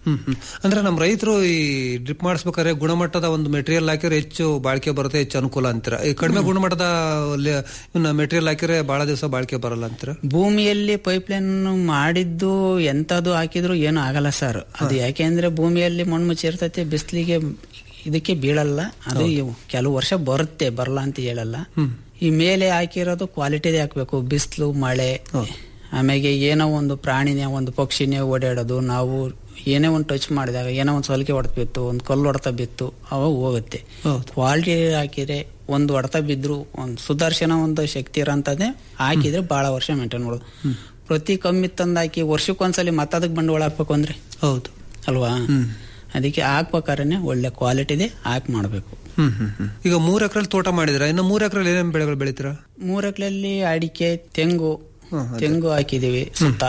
ಹ್ಮ್ ಹ್ಮ್ ಅಂದ್ರೆ ನಮ್ಮ ರೈತರು ಈ ಡ್ರಿಪ್ ಮಾಡಿಸ್ಬೇಕಾದ್ರೆ ಗುಣಮಟ್ಟದ ಒಂದು ಮೆಟೀರಿಯಲ್ ಹಾಕಿದ್ರೆ ಹೆಚ್ಚು ಬಾಳಿಕೆ ಬರುತ್ತೆ ಹೆಚ್ಚು ಅನುಕೂಲ ಅಂತೀರ ಈ ಕಡಿಮೆ ಗುಣಮಟ್ಟದ ಮೆಟೀರಿಯಲ್ ಹಾಕಿದ್ರೆ ಬಹಳ ದಿವಸ ಬಾಳಿಕೆ ಬರಲ್ಲ ಅಂತೀರ ಭೂಮಿಯಲ್ಲಿ ಪೈಪ್ಲೈನ್ ಮಾಡಿದ್ದು ಎಂತದು ಹಾಕಿದ್ರು ಏನು ಆಗಲ್ಲ ಸರ್ ಅದು ಯಾಕೆಂದ್ರೆ ಭೂಮಿಯಲ್ಲಿ ಮಣ್ಣು ಮುಚ್ಚಿರ್ತೈತೆ ಬಿಸಿಲಿಗೆ ಇದಕ್ಕೆ ಬೀಳಲ್ಲ ಅದು ಇವು ಕೆಲವು ವರ್ಷ ಬರುತ್ತೆ ಬರಲ್ಲ ಅಂತ ಹೇಳಲ್ಲ ಈ ಮೇಲೆ ಹಾಕಿರೋದು ಕ್ವಾಲಿಟಿದೇ ಹಾಕ್ಬೇಕು ಬಿಸಿಲು ಮಳೆ ಆಮೇಲೆ ಏನೋ ಒಂದು ಪ್ರಾಣಿನೇ ಒಂದು ಪಕ್ಷಿನೇ ಓಡಾಡೋದು ನಾವು ಏನೇ ಒಂದು ಟಚ್ ಮಾಡಿದಾಗ ಏನೋ ಒಂದು ಸೊಲಿಕೆ ಹೊಡೆತ ಬಿತ್ತು ಒಂದು ಕಲ್ಲು ಹೊಡೆತ ಬಿತ್ತು ಅವಾಗ ಹೋಗುತ್ತೆ ಕ್ವಾಲಿಟಿ ಹಾಕಿದ್ರೆ ಒಂದು ಹೊಡೆತ ಬಿದ್ರು ಒಂದು ಸುದರ್ಶನ ಒಂದು ಶಕ್ತಿ ಇರೋಂಥದ್ದೇ ಹಾಕಿದ್ರೆ ಬಹಳ ವರ್ಷ ಮೇಂಟೈನ್ ಮಾಡೋದು ಪ್ರತಿ ಕಮ್ಮಿ ತಂದು ಹಾಕಿ ವರ್ಷಕ್ಕೊಂದ್ಸಲಿ ಮತ್ತದಕ್ಕೆ ಬಂಡವಾಳ ಹಾಕ್ಬೇಕು ಅಂದ್ರೆ ಹೌದು ಅಲ್ವಾ ಅದಕ್ಕೆ ಹಾಕ್ಬೇಕಾದ್ರೆ ಒಳ್ಳೆ ಕ್ವಾಲಿಟಿದೆ ಹಾಕಿ ಮಾಡಬೇಕು ಹ್ಮ್ ಹ್ಮ್ ಹ್ಮ್ ಈಗ ಮೂರ್ ಎಕರೆ ತೋಟ ಮಾಡಿದ್ರ ಇನ್ನು ಮೂರ್ ಎಕರೆ ಏನೇನ್ ಬೆಳೆಗಳು ಬೆಳಿತೀರಾ ಮೂರ್ ಎಕರೆಯಲ್ಲಿ ಅಡಿಕೆ ತೆಂಗು ಹ್ಮ್, ಅದೇ. ತೆಂಗು ಹಾಕಿದೀವಿ ಸುತ್ತ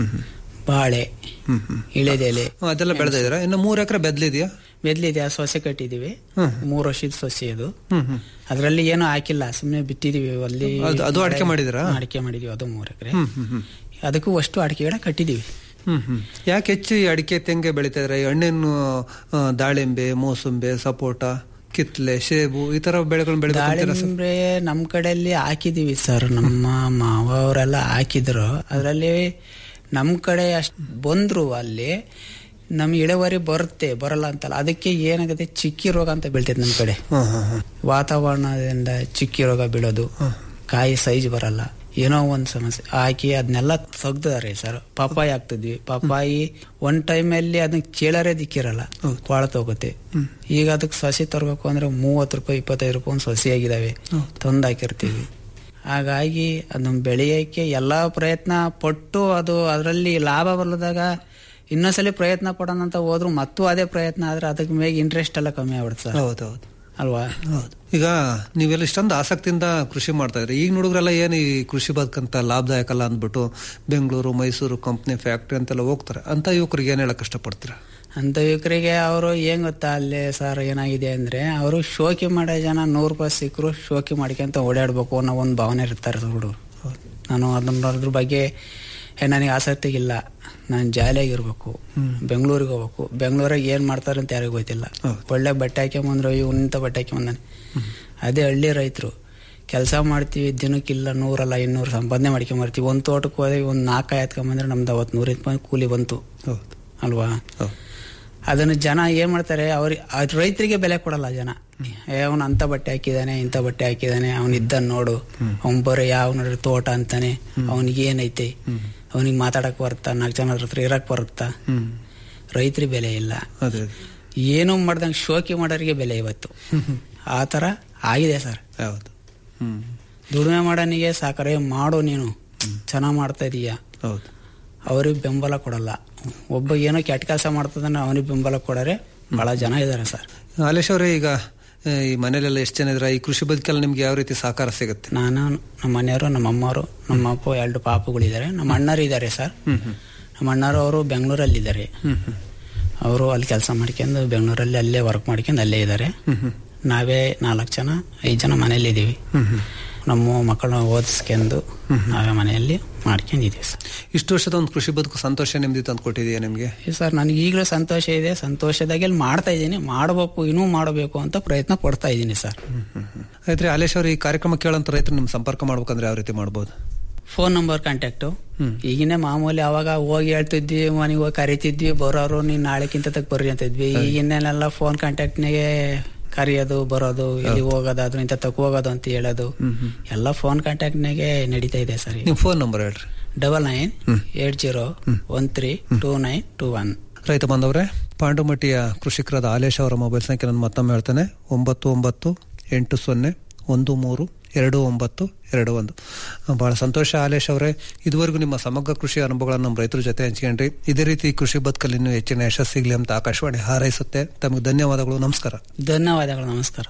ಬಾಳೆ ಹ್ಮ್ ಹ್ಮ್ ಇಳೆದೆಲೆ ಹ್ಮ್, ಅದೆಲ್ಲ ಬೆಳೆದಿದ್ದೀರಾ ಇನ್ನು ಮೂರ್ ಎಕರೆ ಬೆದ್ಲಿದ್ಯಾ ಬೆದ್ಲಿದೆ ಆ ಸೊಸೆ ಕಟ್ಟಿದೀವಿ ಹ್ಮ್. ಮೂರು ವರ್ಷದ ಸೊಸೆ ಅದು ಹ್ಮ್ ಹ್ಮ್ ಅದ್ರಲ್ಲಿ ಏನು ಹಾಕಿಲ್ಲ ಸುಮ್ನೆ ಬಿಟ್ಟಿದೀವಿ ಅಲ್ಲಿ ಅದು- ಅದು ಅಡಿಕೆ ಮಾಡಿದ್ದೀರಾ? ಅಡಿಕೆ ಮಾಡಿದೀವಿ ಅದು ಮೂರ್ ಎಕರೆ ಹ್ಮ್ ಹ್ಮ್ ಹ್ಮ್ ಅದಕ್ಕೂ ಅಷ್ಟು ಅಡಿಕೆ ಗಿಡ ಕಟ್ಟಿದೀವಿ ಹ್ಮ್ ಹ್ಮ್ ಯಾಕೆ ಹೆಚ್ಚು ಈ ಅಡಿಕೆ ತೆಂಗೆ ಬೆಳಿತಾ ಇದ್ರೆ ಈ ಹಣ್ಣಿನ ಆ, ದಾಳಿಂಬೆ ಮೋಸಂಬೆ ಸಪೋಟ ಕಿತ್ಲೆ ಸೇಬು ಈ ತರ ಬೆಳೆಗಳನ್ನ ಬೆಳಿಬೇಕಂತೀರಾ ಸರ್? ದಾಳಿಂಬ್ರೆ ನಮ್ ಕಡೆಯಲ್ಲಿ ಹಾಕಿದೀವಿ ಸರ್ ನಮ್ಮ ಮಾವ ಅವರೆಲ್ಲ ಹಾಕಿದ್ರು ಅದರಲ್ಲಿ ನಮ್ ಕಡೆ ಅಷ್ಟ್ ಬಂದ್ರು ಅಲ್ಲಿ ನಮ್ ಇಳುವರಿ ಬರುತ್ತೆ ಬರಲ್ಲ ಅಂತಲ್ಲ ಅದಕ್ಕೆ ಏನಾಗುತ್ತೆ ಚಿಕ್ಕಿ ರೋಗ ಅಂತ ಬೀಳ್ತೈತೆ ನಮ್ ಕಡೆ ಹ್ಮ್ ಹ್ಮ್ ಹ್ಮ್ ವಾತಾವರಣದಿಂದ ಚಿಕ್ಕಿ ರೋಗ ಬೀಳೋದು ಕಾಯಿ ಸೈಜ್ ಬರಲ್ಲ ಏನೋ ಒಂದ್ ಸಮಸ್ಯೆ ಹಾಕಿ ಅದನ್ನೆಲ್ಲ ತೆಗ್ದಾರೆ ಸರ್ ಪಪ್ಪಾಯಿ ಹಾಕ್ತಿದ್ವಿ ಪಪ್ಪಾಯಿ ಒಂದ್ ಟೈಮಲ್ಲಿ ಅದನ್ನ ಕೇಳರೇ ದಿಕ್ಕಿರಲ್ಲ ಕೊಳ ತಗೋತೆ ಈಗ ಅದಕ್ಕೆ ಸಸಿ ತರಬೇಕು ಅಂದ್ರೆ ಮೂವತ್ತು ರೂಪಾಯಿ ಇಪ್ಪತ್ತೈದು ರೂಪಾಯಿ ಒಂದು ಸಸಿ ಆಗಿದಾವೆ ತಂದು ಹಾಕಿರ್ತೀವಿ ಹಾಗಾಗಿ ಅದನ್ನ ಬೆಳೆಯಕ್ಕೆ ಎಲ್ಲಾ ಪ್ರಯತ್ನ ಪಟ್ಟು ಅದು ಅದರಲ್ಲಿ ಲಾಭ ಬರಲದಾಗ ಇನ್ನೊಂದ್ಸಲಿ ಪ್ರಯತ್ನ ಪಡೋಣ ಅಂತ ಹೋದ್ರು ಮತ್ತೂ ಅದೇ ಪ್ರಯತ್ನ ಆದ್ರೆ ಅದಕ್ಕೆ ಮೇಲೆ ಇಂಟ್ರೆಸ್ಟ್ ಎಲ್ಲ ಕಮ್ಮಿ ಆಗ್ಬಿಡುತ್ತೆ ಸರ್ ಹೌದೌದು ಅಲ್ವಾ ಹೌದು ಈಗ ನೀವೆಲ್ಲ ಇಷ್ಟೊಂದು ಆಸಕ್ತಿಯಿಂದ ಕೃಷಿ ಮಾಡ್ತಾ ಇದ್ರಿ ಈಗ ಹುಡುಗರೆಲ್ಲ ಏನು ಈ ಕೃಷಿ ಬದುಕಂತ ಲಾಭದಾಯಕ ಅಲ್ಲ ಅಂದ್ಬಿಟ್ಟು ಬೆಂಗಳೂರು ಮೈಸೂರು ಕಂಪ್ನಿ ಫ್ಯಾಕ್ಟ್ರಿ ಅಂತೆಲ್ಲ ಹೋಗ್ತಾರೆ ಅಂತ ಯುವಕರಿಗೆ ಏನ್ ಹೇಳಕ್ ಇಷ್ಟಪಡ್ತೀರಾ ಅಂತ ಯುವಕರಿಗೆ ಅವರು ಏನ್ ಗೊತ್ತಾ ಅಲ್ಲಿ ಸರ್ ಏನಾಗಿದೆ ಅಂದ್ರೆ ಅವರು ಶೋಕಿ ಮಾಡೋ ಜನ ನೂರು ರೂಪಾಯಿ ಸಿಕ್ಕರು ಶೋಕಿ ಮಾಡ್ಕೊಂತ ಓಡಾಡ್ಬೇಕು ಅನ್ನೋ ಒಂದು ಭಾವನೆ ಇರ್ತಾರೆ ಹುಡುಗರು ನಾನು ಅದನ್ನ ಅದ್ರ ಬಗ್ಗೆ ಏ, ನನಗೆ ಆಸಕ್ತಿ ಇಲ್ಲ ನಾನು ಜಾಲಿಯಾಗಿರ್ಬೇಕು ಬೆಂಗಳೂರಿಗೆ ಹೋಗ್ಬೇಕು ಬೆಂಗಳೂರಾಗ ಏನ್ ಮಾಡ್ತಾರೆ ಅಂತ ಯಾರಿಗೂ ಗೊತ್ತಿಲ್ಲ ಒಳ್ಳೆ ಬಟ್ಟೆ ಹಾಕ್ಯಂಬಂದ್ರೆ ಇಂಥ ಬಟ್ಟೆ ಹಾಕ್ಯಂಬಂದಾನೆ ಅದೇ ಹಳ್ಳಿ ರೈತರು ಕೆಲಸ ಮಾಡ್ತೀವಿ ದಿನಕ್ಕಿಲ್ಲ ನೂರಲ್ಲ ಇನ್ನೂರು ಸಂಪಾದನೆ ಮಾಡ್ಕೊಂಬರ್ತೀವಿ ಒಂದು ತೋಟಕ್ಕೆ ಹೋದ್ರೆ ಒಂದು ನಾಲ್ಕಾಯಿ ಎತ್ಕೊಂಬಂದ್ರೆ ನಮ್ದು ಅವತ್ತು ನೂರ ರೂಪಾಯಿ ಕೂಲಿ ಬಂತು ಹೌದು ಅಲ್ವಾ ಹೌದು ಅದನ್ನ ಜನ ಏನ್ ಮಾಡ್ತಾರೆ ಅವ್ರ ರೈತರಿಗೆ ಬೆಲೆ ಕೊಡಲ್ಲ ಜನ ಏ ಅವನು ಅಂತ ಬಟ್ಟೆ ಹಾಕಿದಾನೆ ಇಂಥ ಬಟ್ಟೆ ಹಾಕಿದಾನೆ ಅವನ್ ಇದ್ದನ್ ನೋಡು ಅವ್ನ್ ಬರೋ ಯಾವ ನೋಡ್ರಿ ತೋಟ ಅಂತಾನೆ ಅವನಿಗೆ ಏನೈತೆ ಅವನಿಗೆ ಮಾತಾಡಕ್ ಬರುತ್ತಾ ನಾಲ್ಕು ಜನ ಹತ್ರ ಇರಕ್ ಬರುತ್ತಾ ಹ್ಮ್ ರೈತರಿಗೆ ಬೆಲೆ ಇಲ್ಲ ಅದೇ ಏನು ಮಾಡ್ದಂಗೆ ಶೋಕಿ ಮಾಡೋರಿಗೆ ಬೆಲೆ ಇವತ್ತು ಆ ತರ ಆಗಿದೆ ಸರ್ ಹೌದು ಹ್ಮ್ ದುಡಿಮೆ ಮಾಡೋನಿಗೆ ಸಾಕರೆ ಮಾಡು ನೀನು ಚೆನ್ನಾಗ್ ಮಾಡ್ತಾ ಇದೀಯ ಹೌದು ಅವ್ರಿಗೆ ಬೆಂಬಲ ಕೊಡಲ್ಲ ಒಬ್ಬ ಏನೋ ಕೆಟ್ಟ ಕೆಲಸ ಮಾಡ್ತದನ್ನ ಅವನಿಗೆ ಬೆಂಬಲ ಕೊಡರೆ ಬಹಳ ಜನ ಇದಾರೆ ಸರ್ ಹಾಲೇಶ್ ಅವರೇ ಈಗ ಆ, ಈ ಮನೇಲೆಲ್ಲ ಎಷ್ಟು ಜನ ಇದ್ರ ಈ ಕೃಷಿ ಬದುಕಲ್ಲಿ ನಿಮ್ಗೆ ಯಾವ ರೀತಿ ಸಹಕಾರ ಸಿಗುತ್ತೆ ನಾನು ನಮ್ಮ ಮನೆಯವರು ನಮ್ಮ ಅಮ್ಮವರು ನಮ್ಮ ಅಪ್ಪ ಎರಡು ಪಾಪುಗಳಿದ್ದಾರೆ ನಮ್ಮ ಅಣ್ಣರು ಇದ್ದಾರೆ ಸರ್ ನಮ್ಮ ಅಣ್ಣರು ಅವರು ಬೆಂಗಳೂರಲ್ಲಿದ್ದಾರೆ ಅವರು ಅಲ್ಲಿ ಕೆಲಸ ಮಾಡ್ಕೊಂಡು ಬೆಂಗಳೂರಲ್ಲಿ ಅಲ್ಲೇ ವರ್ಕ್ ಮಾಡ್ಕೊಂಡು ಅಲ್ಲೇ ಇದ್ದಾರೆ ನಾವೇ ನಾಲ್ಕು ಜನ ಐದು ಜನ ಮನೇಲಿ ಇದ್ದೀವಿ ನಮ್ಮ ಮಕ್ಕಳನ್ನ ಓದಿಸ್ಕೊಂಡು ನಾವೇ ಮನೆಯಲ್ಲಿ ಮಾಡ್ಕೊಂಡಿದ್ದೀವಿ ಸರ್ ಇಷ್ಟು ವರ್ಷದ ಒಂದು ಕೃಷಿ ಬದುಕು ಸಂತೋಷ ನೆಮ್ಮದಿ ತಂದು ಕೊಟ್ಟಿದೆಯಾ ನಿಮ್ಗೆ ಈ ಸರ್ ನನಗೆ ಈಗಲೂ ಸಂತೋಷ ಇದೆ ಸಂತೋಷದಾಗೆ ಅಲ್ಲಿ ಮಾಡ್ತಾ ಇದ್ದೀನಿ ಮಾಡಬೇಕು ಇನ್ನೂ ಮಾಡಬೇಕು ಅಂತ ಪ್ರಯತ್ನ ಪಡ್ತಾ ಇದ್ದೀನಿ ಸರ್ ಆಯ್ತ್ರಿ ಹಾಲೇಶ್ ಅವ್ರ ಈ ಕಾರ್ಯಕ್ರಮ ಕೇಳಂತ ರೈತರು ನಿಮ್ ಸಂಪರ್ಕ ಮಾಡ್ಬೇಕಂದ್ರೆ ಯಾವ ರೀತಿ ಮಾಡ್ಬೋದು ಫೋನ್ ನಂಬರ್ ಕಾಂಟ್ಯಾಕ್ಟು ಈಗಿನ ಮಾಮೂಲಿ ಅವಾಗ ಹೋಗಿ ಹೇಳ್ತಿದ್ವಿ ಮನೆಗೆ ಹೋಗಿ ಕರಿತಿದ್ವಿ ಬರೋರು ನೀನ್ ನಾಳೆಕ್ಕಿಂತ ತಕ್ಕ ಬರ್ರಿ ಅಂತ ಇದ್ವಿ ಈಗಿನ್ನೆಲ್ಲ ಫೋನ್ ಕಾಂಟ್ಯಾಕ್ಟ್ನಾಗೆ ಕರೆಯೋದು ಬರೋದು ಇಲ್ಲಿ ಹೋಗೋದಾದ್ರು ಇಂಥ ತಕ್ಕ ಹೋಗೋದು ಅಂತ ಹೇಳೋದು ಎಲ್ಲ ಫೋನ್ ಕಾಂಟ್ಯಾಕ್ಟ್ನಾಗೆ ನಡೀತಾ ಇದೆ ಸರ್ ನಿಮ್ ಫೋನ್ ನಂಬರ್ ಹೇಳ್ರಿ double nine eight zero one three two nine two one ರೈತ ಬಾಂಧವರೇ ಪಾಂಡುಮಟ್ಟಿಯ ಕೃಷಿಕರಾದ ಹಾಲೇಶ್ ಅವರ ಮೊಬೈಲ್ ಸಂಖ್ಯೆ ನಾನು ಮತ್ತೊಮ್ಮೆ ಹೇಳ್ತೇನೆ ಒಂಬತ್ತು ಒಂಬತ್ತು ಎಂಟು ಸೊನ್ನೆ ಒಂದು ಮೂರು ಎರಡು ಒಂಬತ್ತು ಎರಡು ಒಂದು ಬಹಳ ಸಂತೋಷ ಹಾಲೇಶ್ ಅವರೇ ಇದುವರೆಗೂ ನಿಮ್ಮ ಸಮಗ್ರ ಕೃಷಿ ಅನುಭವಗಳನ್ನು ನಮ್ಮ ರೈತರ ಜೊತೆ ಹಂಚ್ಕೊಂಡ್ರಿ ಇದೇ ರೀತಿ ಕೃಷಿ ಬದುಕಲ್ಲಿ ಇನ್ನೂ ಹೆಚ್ಚಿನ ಯಶಸ್ಸು ಸಿಗ್ಲಿ ಅಂತ ಆಕಾಶವಾಣಿ ಹಾರೈಸುತ್ತೆ ತಮಗೆ ಧನ್ಯವಾದಗಳು ನಮಸ್ಕಾರ ಧನ್ಯವಾದಗಳು ನಮಸ್ಕಾರ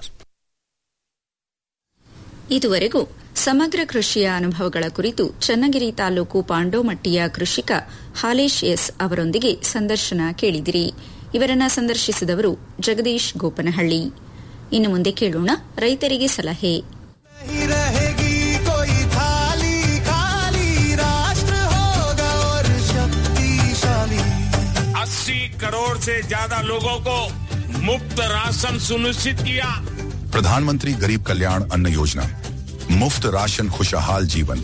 ಇದುವರೆಗೂ ಸಮಗ್ರ ಕೃಷಿಯ ಅನುಭವಗಳ ಕುರಿತು ಚನ್ನಗಿರಿ ತಾಲೂಕು ಪಾಂಡೋಮಟ್ಟಿಯ ಕೃಷಿಕ ಹಾಲೇಶ್ ಎಸ್ ಅವರೊಂದಿಗೆ ಸಂದರ್ಶನ ಕೇಳಿದಿರಿ ಇವರನ್ನ ಸಂದರ್ಶಿಸಿದವರು ಜಗದೀಶ್ ಗೋಪನಹಳ್ಳಿ ಇನ್ನು ಮುಂದೆ ಕೇಳೋಣ ರೈತರಿಗೆ ಸಲಹೆ नहीं रहेगी कोई थाली खाली राष्ट्र होगा और शक्तिशाली अस्सी करोड़ से ज्यादा लोगों को मुफ्त राशन सुनिश्चित किया प्रधानमंत्री गरीब कल्याण अन्न योजना मुफ्त राशन खुशहाल जीवन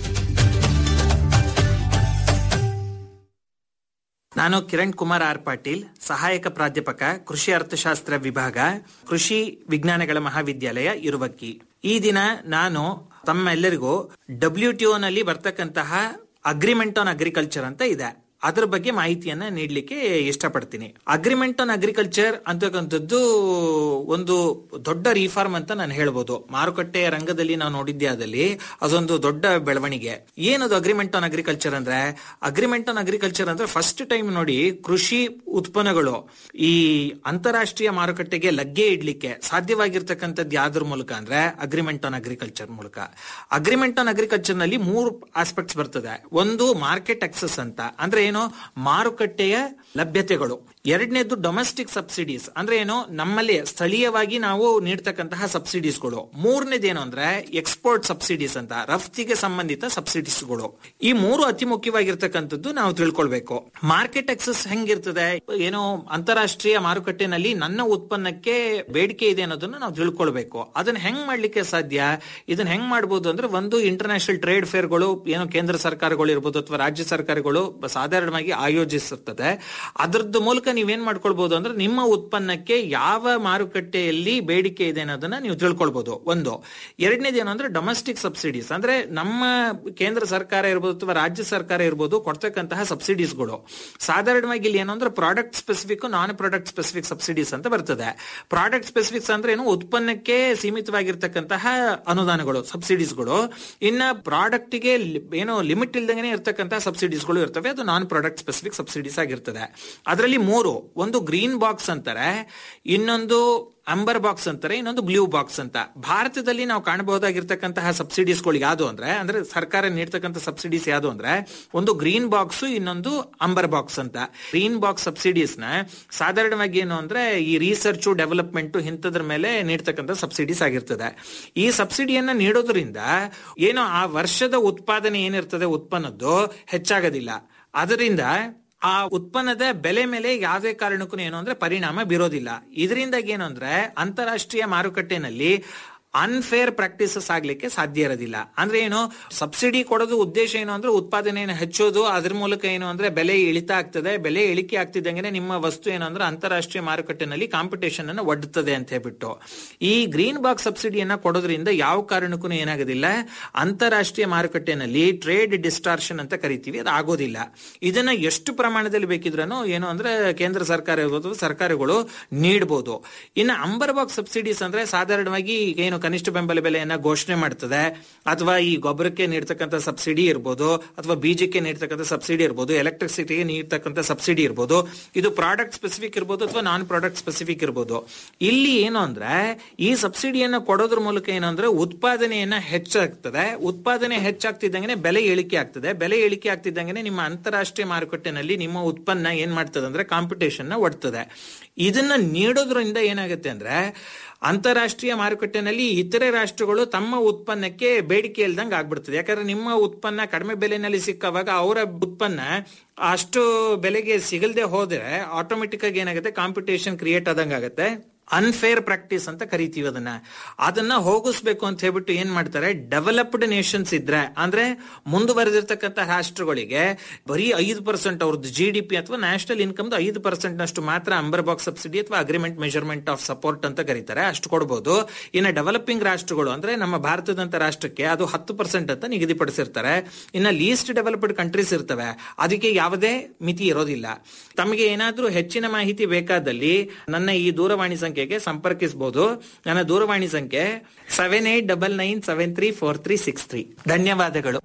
ನಾನು ಕಿರಣ್ ಕುಮಾರ್ ಆರ್ ಪಾಟೀಲ್ ಸಹಾಯಕ ಪ್ರಾಧ್ಯಾಪಕ ಕೃಷಿ ಅರ್ಥಶಾಸ್ತ್ರ ವಿಭಾಗ ಕೃಷಿ ವಿಜ್ಞಾನಗಳ ಮಹಾವಿದ್ಯಾಲಯ ಇರುವಕ್ಕಿ ಈ ದಿನ ನಾನು ತಮ್ಮೆಲ್ಲರಿಗೂ ಡಬ್ಲ್ಯೂ ಟಿ ನಲ್ಲಿ ಬರ್ತಕ್ಕಂತಹ ಅಗ್ರಿಮೆಂಟ್ ಆನ್ ಅಗ್ರಿಕಲ್ಚರ್ ಅಂತ ಇದೆ ಅದ್ರ ಬಗ್ಗೆ ಮಾಹಿತಿಯನ್ನ ನೀಡಲಿಕ್ಕೆ ಇಷ್ಟಪಡ್ತೀನಿ ಅಗ್ರಿಮೆಂಟ್ ಆನ್ ಅಗ್ರಿಕಲ್ಚರ್ ಅಂತಕ್ಕಂಥದ್ದು ಒಂದು ದೊಡ್ಡ ರಿಫಾರ್ಮ್ ಅಂತ ನಾನು ಹೇಳ್ಬೋದು ಮಾರುಕಟ್ಟೆಯ ರಂಗದಲ್ಲಿ ನಾವು ನೋಡಿದ್ದೆ ಆದಲ್ಲಿ ಅದೊಂದು ದೊಡ್ಡ ಬೆಳವಣಿಗೆ ಏನದು ಅಗ್ರಿಮೆಂಟ್ ಆನ್ ಅಗ್ರಿಕಲ್ಚರ್ ಅಂದ್ರೆ ಅಗ್ರಿಮೆಂಟ್ ಆನ್ ಅಗ್ರಿಕಲ್ಚರ್ ಅಂದ್ರೆ ಫಸ್ಟ್ ಟೈಮ್ ನೋಡಿ ಕೃಷಿ ಉತ್ಪನ್ನಗಳು ಈ ಅಂತಾರಾಷ್ಟ್ರೀಯ ಮಾರುಕಟ್ಟೆಗೆ ಲಗ್ಗೆ ಇಡ್ಲಿಕ್ಕೆ ಸಾಧ್ಯವಾಗಿರ್ತಕ್ಕಂಥದ್ದು ಯಾವ್ದ್ರ ಮೂಲಕ ಅಂದ್ರೆ ಅಗ್ರಿಮೆಂಟ್ ಆನ್ ಅಗ್ರಿಕಲ್ಚರ್ ಮೂಲಕ ಅಗ್ರಿಮೆಂಟ್ ಆನ್ ಅಗ್ರಿಕಲ್ಚರ್ ನಲ್ಲಿ ಮೂರು ಆಸ್ಪೆಕ್ಟ್ಸ್ ಬರ್ತದೆ ಒಂದು ಮಾರ್ಕೆಟ್ ಅಕ್ಸೆಸ್ ಅಂತ ಅಂದ್ರೆ ಏನು ಮಾರುಕಟ್ಟೆಯ ಲಭ್ಯತೆಗಳು ಎರಡನೇದು ಡೊಮೆಸ್ಟಿಕ್ ಸಬ್ಸಿಡೀಸ್ ಅಂದ್ರೆ ಏನು ನಮ್ಮಲ್ಲಿ ಸ್ಥಳೀಯವಾಗಿ ನಾವು ನೀಡ್ತಕ್ಕಂತಹ ಸಬ್ಸಿಡೀಸ್ಗಳು ಮೂರನೇದೇನು ಅಂದ್ರೆ ಎಕ್ಸ್ಪೋರ್ಟ್ ಸಬ್ಸಿಡೀಸ್ ಅಂತ ರಫ್ತಿಗೆ ಸಂಬಂಧಿತ ಸಬ್ಸಿಡೀಸ್ಗಳು ಈ ಮೂರು ಅತಿ ಮುಖ್ಯವಾಗಿರ್ತಕ್ಕಂಥದ್ದು ನಾವು ತಿಳ್ಕೊಳ್ಬೇಕು ಮಾರ್ಕೆಟ್ ಅಕ್ಸೆಸ್ ಹೆಂಗಿರ್ತದೆ ಏನೋ ಅಂತಾರಾಷ್ಟ್ರೀಯ ಮಾರುಕಟ್ಟೆನಲ್ಲಿ ನನ್ನ ಉತ್ಪನ್ನಕ್ಕೆ ಬೇಡಿಕೆ ಇದೆ ಅನ್ನೋದನ್ನ ನಾವು ತಿಳ್ಕೊಳ್ಬೇಕು ಅದನ್ನ ಹೆಂಗ್ ಮಾಡ್ಲಿಕ್ಕೆ ಸಾಧ್ಯ ಇದನ್ನ ಹೆಂಗ್ ಮಾಡ್ಬೋದು ಅಂದ್ರೆ ಒಂದು ಇಂಟರ್ನ್ಯಾಷನಲ್ ಟ್ರೇಡ್ ಫೇರ್ಗಳು ಏನೋ ಕೇಂದ್ರ ಸರ್ಕಾರಗಳು ಇರ್ಬೋದು ಅಥವಾ ರಾಜ್ಯ ಸರ್ಕಾರಗಳು ಸಾಧಾರಣವಾಗಿ ಆಯೋಜಿಸಿರ್ತದೆ ಅದರದ್ದು ಮೂಲಕ ನೀವೇನ್ ಮಾಡ್ಕೊಳ್ಬಹುದು ಅಂದ್ರೆ ನಿಮ್ಮ ಉತ್ಪನ್ನಕ್ಕೆ ಯಾವ ಮಾರುಕಟ್ಟೆಯಲ್ಲಿ ಬೇಡಿಕೆ ಇದೆ ಅನ್ನೋದನ್ನ ನೀವು ತಿಳ್ಕೊಳ್ಬಹುದು ಒಂದು ಎರಡನೇದೇನು ಅಂದ್ರೆ ಡೊಮೆಸ್ಟಿಕ್ ಸಬ್ಸಿಡೀಸ್ ಅಂದ್ರೆ ನಮ್ಮ ಕೇಂದ್ರ ಸರ್ಕಾರ ಇರ್ಬೋದು ಅಥವಾ ರಾಜ್ಯ ಸರ್ಕಾರ ಇರ್ಬೋದು ಕೊಡ್ತಕ್ಕಂತಹ ಸಬ್ಸಿಡೀಸ್ಗಳು ಸಾಧಾರಣವಾಗಿ ಇಲ್ಲಿ ಏನು ಅಂದ್ರೆ product specific non product specific subsidies ಅಂತ ಬರ್ತದೆ ಪ್ರಾಡಕ್ಟ್ ಸ್ಪೆಸಿಫಿಕ್ಸ್ ಅಂದ್ರೆ ಏನು ಉತ್ಪನ್ನಕ್ಕೆ ಸೀಮಿತವಾಗಿರ್ತಕ್ಕಂತಹ ಅನುದಾನಗಳು ಸಬ್ಸಿಡೀಸ್ಗಳು ಇನ್ನ ಪ್ರಾಡಕ್ಟ್ ಗೆ ಏನೋ ಲಿಮಿಟ್ ಇಲ್ದಂಗೆ ಇರ್ತಕ್ಕಂತಹ ಸಬ್ಸಿಡೀಸ್ಗಳು ಇರ್ತವೆ ಅದು ನಾನ್ ಪ್ರಾಡಕ್ಟ್ ಸ್ಪೆಸಿಫಿಕ್ ಸಬ್ಸಿಡೀಸ್ ಆಗಿರ್ತದೆ ಅದರಲ್ಲಿ ಮೂರು ಒಂದು ಗ್ರೀನ್ ಬಾಕ್ಸ್ ಅಂತಾರೆ ಇನ್ನೊಂದು ಅಂಬರ್ ಬಾಕ್ಸ್ ಅಂತಾರೆ ಇನ್ನೊಂದು ಬ್ಲೂ ಬಾಕ್ಸ್ ಅಂತ ಭಾರತದಲ್ಲಿ ನಾವು ಕಾಣಬಹುದಾಗಿರ್ತಕ್ಕಂತಹ ಸಬ್ಸಿಡೀಸ್ಗಳು ಯಾವುದು ಅಂದ್ರೆ ಅಂದ್ರೆ ಸರ್ಕಾರ ನೀಡ್ತಕ್ಕಂಥ ಸಬ್ಸಿಡೀಸ್ ಯಾವುದು ಅಂದ್ರೆ ಒಂದು ಗ್ರೀನ್ ಬಾಕ್ಸ್ ಇನ್ನೊಂದು ಅಂಬರ್ ಬಾಕ್ಸ್ ಅಂತ ಗ್ರೀನ್ ಬಾಕ್ಸ್ ಸಬ್ಸಿಡೀಸ್ ನ ಸಾಧಾರಣವಾಗಿ ಏನು ಅಂದ್ರೆ ಈ ರಿಸರ್ಚ್ ಡೆವಲಪ್ಮೆಂಟ್ ಇಂಥದ್ರ ಮೇಲೆ ನೀಡ್ತಕ್ಕಂಥ ಸಬ್ಸಿಡೀಸ್ ಆಗಿರ್ತದೆ ಈ ಸಬ್ಸಿಡಿಯನ್ನ ನೀಡೋದ್ರಿಂದ ಏನೋ ಆ ವರ್ಷದ ಉತ್ಪಾದನೆ ಏನಿರ್ತದೆ ಉತ್ಪನ್ನದ್ದು ಹೆಚ್ಚಾಗೋದಿಲ್ಲ ಅದರಿಂದ ಆ ಉತ್ಪನ್ನದ ಬೆಲೆ ಮೇಲೆ ಯಾವುದೇ ಕಾರಣಕ್ಕೂ ಏನು ಅಂದ್ರೆ ಪರಿಣಾಮ ಬೀರೋದಿಲ್ಲ ಇದರಿಂದಾಗಿ ಏನು ಅಂದ್ರೆ ಅಂತಾರಾಷ್ಟ್ರೀಯ ಮಾರುಕಟ್ಟೆನಲ್ಲಿ ಅನ್ಫೇರ್ ಪ್ರಾಕ್ಟೀಸಸ್ ಆಗ್ಲಿಕ್ಕೆ ಸಾಧ್ಯ ಇರೋದಿಲ್ಲ ಅಂದ್ರೆ ಏನು ಸಬ್ಸಿಡಿ ಕೊಡೋದು ಉದ್ದೇಶ ಏನು ಅಂದ್ರೆ ಉತ್ಪಾದನೆಯನ್ನು ಹೆಚ್ಚೋದು ಅದ್ರ ಮೂಲಕ ಏನು ಅಂದ್ರೆ ಬೆಲೆ ಇಳಿತ ಆಗ್ತದೆ ಬೆಲೆ ಇಳಿಕೆ ಆಗ್ತಿದ್ದಂಗೆ ನಿಮ್ಮ ವಸ್ತು ಏನು ಅಂದ್ರೆ ಅಂತಾರಾಷ್ಟ್ರೀಯ ಮಾರುಕಟ್ಟೆನಲ್ಲಿ ಕಾಂಪಿಟೇಷನ್ ಅನ್ನು ಒಡ್ಡುತ್ತದೆ ಅಂತ ಹೇಳ್ಬಿಟ್ಟು ಈ ಗ್ರೀನ್ ಬಾಕ್ಸ್ ಸಬ್ಸಿಡಿಯನ್ನ ಕೊಡೋದ್ರಿಂದ ಯಾವ ಕಾರಣಕ್ಕೂ ಏನಾಗೋದಿಲ್ಲ ಅಂತಾರಾಷ್ಟ್ರೀಯ ಮಾರುಕಟ್ಟೆನಲ್ಲಿ ಟ್ರೇಡ್ ಡಿಸ್ಟಾರ್ಷನ್ ಅಂತ ಕರಿತೀವಿ ಅದು ಆಗೋದಿಲ್ಲ ಇದನ್ನ ಎಷ್ಟು ಪ್ರಮಾಣದಲ್ಲಿ ಬೇಕಿದ್ರೂ ಏನು ಅಂದ್ರೆ ಕೇಂದ್ರ ಸರ್ಕಾರ ಇರ್ಬೋದು ಸರ್ಕಾರಗಳು ನೀಡಬಹುದು ಇನ್ನು ಅಂಬರ್ ಬಾಕ್ಸ್ ಸಬ್ಸಿಡೀಸ್ ಅಂದ್ರೆ ಸಾಧಾರಣವಾಗಿ ಏನು ಕನಿಷ್ಠ ಬೆಂಬಲ ಬೆಲೆಯನ್ನ ಘೋಷಣೆ ಮಾಡ್ತದೆ ಅಥವಾ ಈ ಗೊಬ್ಬರಕ್ಕೆ ನೀಡ್ತಕ್ಕಂಥ ಸಬ್ಸಿಡಿ ಇರ್ಬೋದು ಅಥವಾ ಬೀಜಕ್ಕೆ ನೀಡ್ತಕ್ಕಂಥ ಸಬ್ಸಿಡಿ ಇರ್ಬೋದು ಎಲೆಕ್ಟ್ರಿಸಿಟಿಗೆ ನೀಡ್ತಕ್ಕಂಥ ಸಬ್ಸಿಡಿ ಇರ್ಬೋದು ಇದು ಪ್ರಾಡಕ್ಟ್ ಸ್ಪೆಸಿಫಿಕ್ ಇರ್ಬೋದು ಅಥವಾ ನಾನ್ ಪ್ರಾಡಕ್ಟ್ ಸ್ಪೆಸಿಫಿಕ್ ಇರ್ಬೋದು ಇಲ್ಲಿ ಏನು ಅಂದ್ರೆ ಈ ಸಬ್ಸಿಡಿಯನ್ನ ಕೊಡೋದ್ರ ಮೂಲಕ ಏನು ಅಂದ್ರೆ ಉತ್ಪಾದನೆಯನ್ನ ಹೆಚ್ಚಾಗ್ತದೆ ಉತ್ಪಾದನೆ ಹೆಚ್ಚಾಗ್ತಿದ್ದಂಗೆ ಬೆಲೆ ಇಳಿಕೆ ಆಗ್ತದೆ ಬೆಲೆ ಇಳಿಕೆ ಆಗ್ತಿದ್ದಂಗೆ ನಿಮ್ಮ ಅಂತಾರಾಷ್ಟ್ರೀಯ ಮಾರುಕಟ್ಟೆನಲ್ಲಿ ನಿಮ್ಮ ಉತ್ಪನ್ನ ಏನ್ ಮಾಡ್ತದೆ ಅಂದ್ರೆ ಕಾಂಪಿಟೇಷನ್ ನ ಒಡ್ತದೆ ಇದನ್ನ ನೀಡೋದ್ರಿಂದ ಏನಾಗುತ್ತೆ ಅಂದ್ರೆ ಅಂತಾರಾಷ್ಟ್ರೀಯ ಮಾರುಕಟ್ಟೆನಲ್ಲಿ ಇತರೆ ರಾಷ್ಟ್ರಗಳು ತಮ್ಮ ಉತ್ಪನ್ನಕ್ಕೆ ಬೇಡಿಕೆ ಇಲ್ದಂಗೆ ಆಗ್ಬಿಡ್ತದೆ ಯಾಕಂದ್ರೆ ನಿಮ್ಮ ಉತ್ಪನ್ನ ಕಡಿಮೆ ಬೆಲೆನಲ್ಲಿ ಸಿಕ್ಕವಾಗ ಅವರ ಉತ್ಪನ್ನ ಅಷ್ಟು ಬೆಲೆಗೆ ಸಿಗಲ್ದೆ ಹೋದ್ರೆ ಆಟೋಮೆಟಿಕ್ ಆಗಿ ಏನಾಗುತ್ತೆ ಕಾಂಪಿಟೇಷನ್ ಕ್ರಿಯೇಟ್ ಆದಂಗೆ ಆಗುತ್ತೆ ಅನ್ಫೇರ್ ಪ್ರಾಕ್ಟೀಸ್ ಅಂತ ಕರಿತೀವಿ ಅದನ್ನ ಅದನ್ನ ಹೋಗಿಸ್ಬೇಕು ಅಂತ ಹೇಳ್ಬಿಟ್ಟು ಏನ್ ಮಾಡ್ತಾರೆ ಡೆವಲಪ್ಡ್ ನೇಷನ್ಸ್ ಇದ್ರೆ ಅಂದ್ರೆ ಮುಂದುವರೆದಿರ್ತಕ್ಕಂಥ ರಾಷ್ಟ್ರಗಳಿಗೆ ಬರೀ ಐದು ಪರ್ಸೆಂಟ್ ಅವ್ರದ್ದು ಜಿ ಡಿ ಪಿ ಅಥವಾ ನ್ಯಾಷನಲ್ ಇನ್ಕಮ್ ಐದು ಪರ್ಸೆಂಟ್ ನಷ್ಟು ಮಾತ್ರ ಅಂಬರ್ ಬಾಕ್ಸ್ ಸಬ್ಸಿಡಿ ಅಥವಾ ಅಗ್ರಿಮೆಂಟ್ ಮೆಜರ್ಮೆಂಟ್ ಆಫ್ ಸಪೋರ್ಟ್ ಅಂತ ಕರೀತಾರೆ ಅಷ್ಟು ಕೊಡಬಹುದು ಇನ್ನು ಡೆವಲಪಿಂಗ್ ರಾಷ್ಟ್ರಗಳು ಅಂದ್ರೆ ನಮ್ಮ ಭಾರತದಂತ ರಾಷ್ಟ್ರಕ್ಕೆ ಅದು ಹತ್ತು ಪರ್ಸೆಂಟ್ ಅಂತ ನಿಗದಿಪಡಿಸಿರ್ತಾರೆ ಇನ್ನ ಲೀಸ್ಟ್ ಡೆವಲಪ್ಡ್ ಕಂಟ್ರೀಸ್ ಇರ್ತವೆ ಅದಕ್ಕೆ ಯಾವುದೇ ಮಿತಿ ಇರೋದಿಲ್ಲ ತಮಗೆ ಏನಾದ್ರೂ ಹೆಚ್ಚಿನ ಮಾಹಿತಿ ಬೇಕಾದಲ್ಲಿ ನನ್ನ ಈ ದೂರವಾಣಿ ಸಂಖ್ಯೆಗೆ ಸಂಪರ್ಕಿಸಬಹುದು ನನ್ನ ದೂರವಾಣಿ ಸಂಖ್ಯೆ seven eight double nine seven three four three six three ಧನ್ಯವಾದಗಳು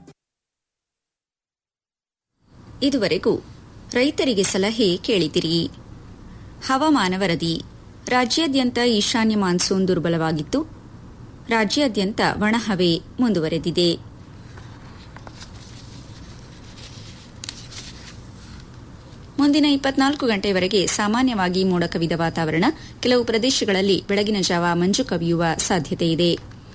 ಇದುವರೆಗೂ ರೈತರಿಗೆ ಸಲಹೆ ಕೇಳಿದಿರಿ ಹವಾಮಾನ ವರದಿ ರಾಜ್ಯಾದ್ಯಂತ ಈಶಾನ್ಯ ಮಾನ್ಸೂನ್ ದುರ್ಬಲವಾಗಿತ್ತು ರಾಜ್ಯಾದ್ಯಂತ ಒಣಹವೆ ಮುಂದುವರೆದಿದೆ ಮುಂದಿನ ಇಪ್ಪತ್ನಾಲ್ಕು ಗಂಟೆಯವರೆಗೆ ಸಾಮಾನ್ಯವಾಗಿ ಮೋಡ ಕವಿದ ವಾತಾವರಣ ಕೆಲವು ಪ್ರದೇಶಗಳಲ್ಲಿ ಬೆಳಗಿನ ಜಾವ ಮಂಜು ಕವಿಯುವ ಸಾಧ್ಯತೆಯಿದೆ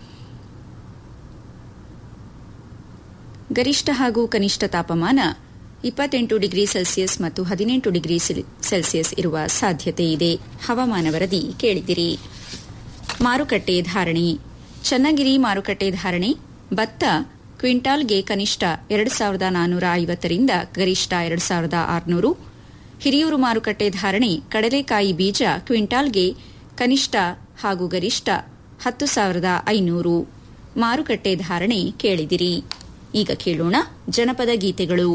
ಗರಿಷ್ಠ ಹಾಗೂ ಕನಿಷ್ಠ ತಾಪಮಾನ ಇಪ್ಪತ್ತೆಂಟು ಡಿಗ್ರಿ ಸೆಲ್ಸಿಯಸ್ ಮತ್ತು ಹದಿನೆಂಟು ಡಿಗ್ರಿ ಸೆಲ್ಸಿಯಸ್ ಇರುವ ಸಾಧ್ಯತೆ ಇದೆ ಹವಾಮಾನ ವರದಿ ಕೇಳಿದಿರಿ ಮಾರುಕಟ್ಟೆ ಧಾರಣೆ ಚನ್ನಗಿರಿ ಮಾರುಕಟ್ಟೆ ಧಾರಣೆ ಭತ್ತ ಕ್ವಿಂಟಾಲ್ಗೆ ಕನಿಷ್ಠ ಎರಡು ಸಾವಿರದ ನಾನ್ನೂರ ಐವತ್ತರಿಂದ ಗರಿಷ್ಠ ಎರಡು ಸಾವಿರದ ಆರುನೂರು ಹಿರಿಯೂರು ಮಾರುಕಟ್ಟೆ ಧಾರಣೆ ಕಡಲೆಕಾಯಿ ಬೀಜ ಕ್ವಿಂಟಾಲ್ಗೆ ಕನಿಷ್ಠ ಹಾಗೂ ಗರಿಷ್ಠ ಹತ್ತು ಸಾವಿರದ ಐನೂರು ಮಾರುಕಟ್ಟೆ ಧಾರಣೆ ಕೇಳಿದಿರಿ ಈಗ ಕೇಳೋಣ ಜನಪದ ಗೀತೆಗಳು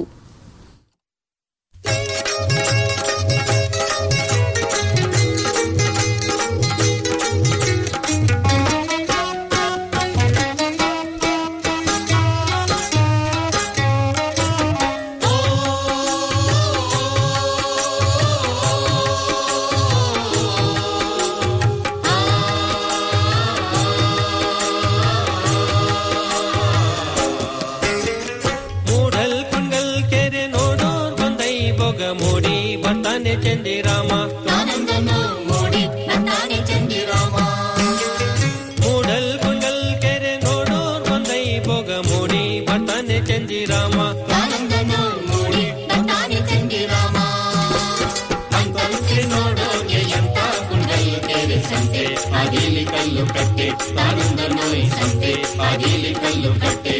ಮೂಡಲ್ ಕುಂಡಲ್ ಕೆರೆ ನೋಡೋರ್ ಬಂದೈ ಬೊಗ ಮೂಡಿ ಬರ್ತಾನೆ ಚಂದಿರಾಮ ಮೂಡಲ್ ಕುಂಡಲ್ ಕೆರೆ ನೋಡೋರ್ ಬಂದೈ ಬೊಗ ಮೂಡಿ ಬರ್ತಾನೆ ಚಂದಿರಾಮ ಅಂತಂತೆ ನೋಡೋಗೆ ಎಂತ ಕುಂಡಲ್ ಕೆರೆ ಸಂತೆ ಆಗಿಲಿ ಕಲ್ಲು ಕಟ್ಟೆ ತಾನಂದ ನೋಯ್ ಸಂತೆ ಆಗಿಲಿ ಕಲ್ಲು ಕಟ್ಟೆ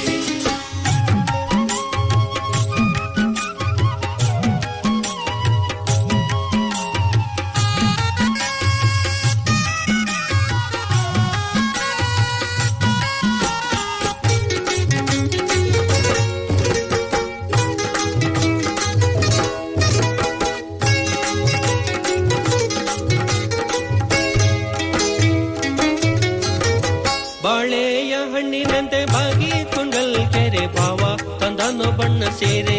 ಬಾಳೆಯ ಹಣ್ಣಿನಂತೆ ಬಾಗಿ ಕುಂಡಲ್ ಕೆರೆ ಭಾವ ತಂದನು ಬಣ್ಣ ಸೇರೆ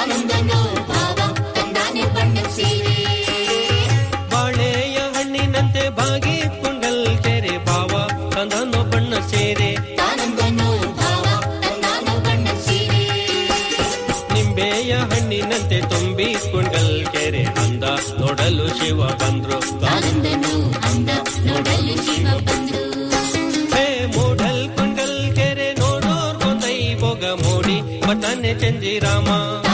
ಬಾಳೆಯ ಹಣ್ಣಿನಂತೆ ಬಾಗಿ ಕುಂಡಲ್ ಕೆರೆ ಭಾವ ತಂದನು ಬಣ್ಣ ಸೇರೆ ನಿಂಬೆಯ ಹಣ್ಣಿನಂತೆ ತುಂಬಿ ಕುಂಡಲ್ ಕೆರೆ ಅಂದ ನೋಡಲು ಶಿವ ಬಂದ್ರು ಹೇ ಮೂಡಲ್ ಕುಂಡಲ್ ಕೆರೆ ನೋಡೋರ್ ಕೊಂದೈ ಬೊಗ ಮೂಡಿ ಬರ್ತಾನೆ ಚಂದಿರಾಮ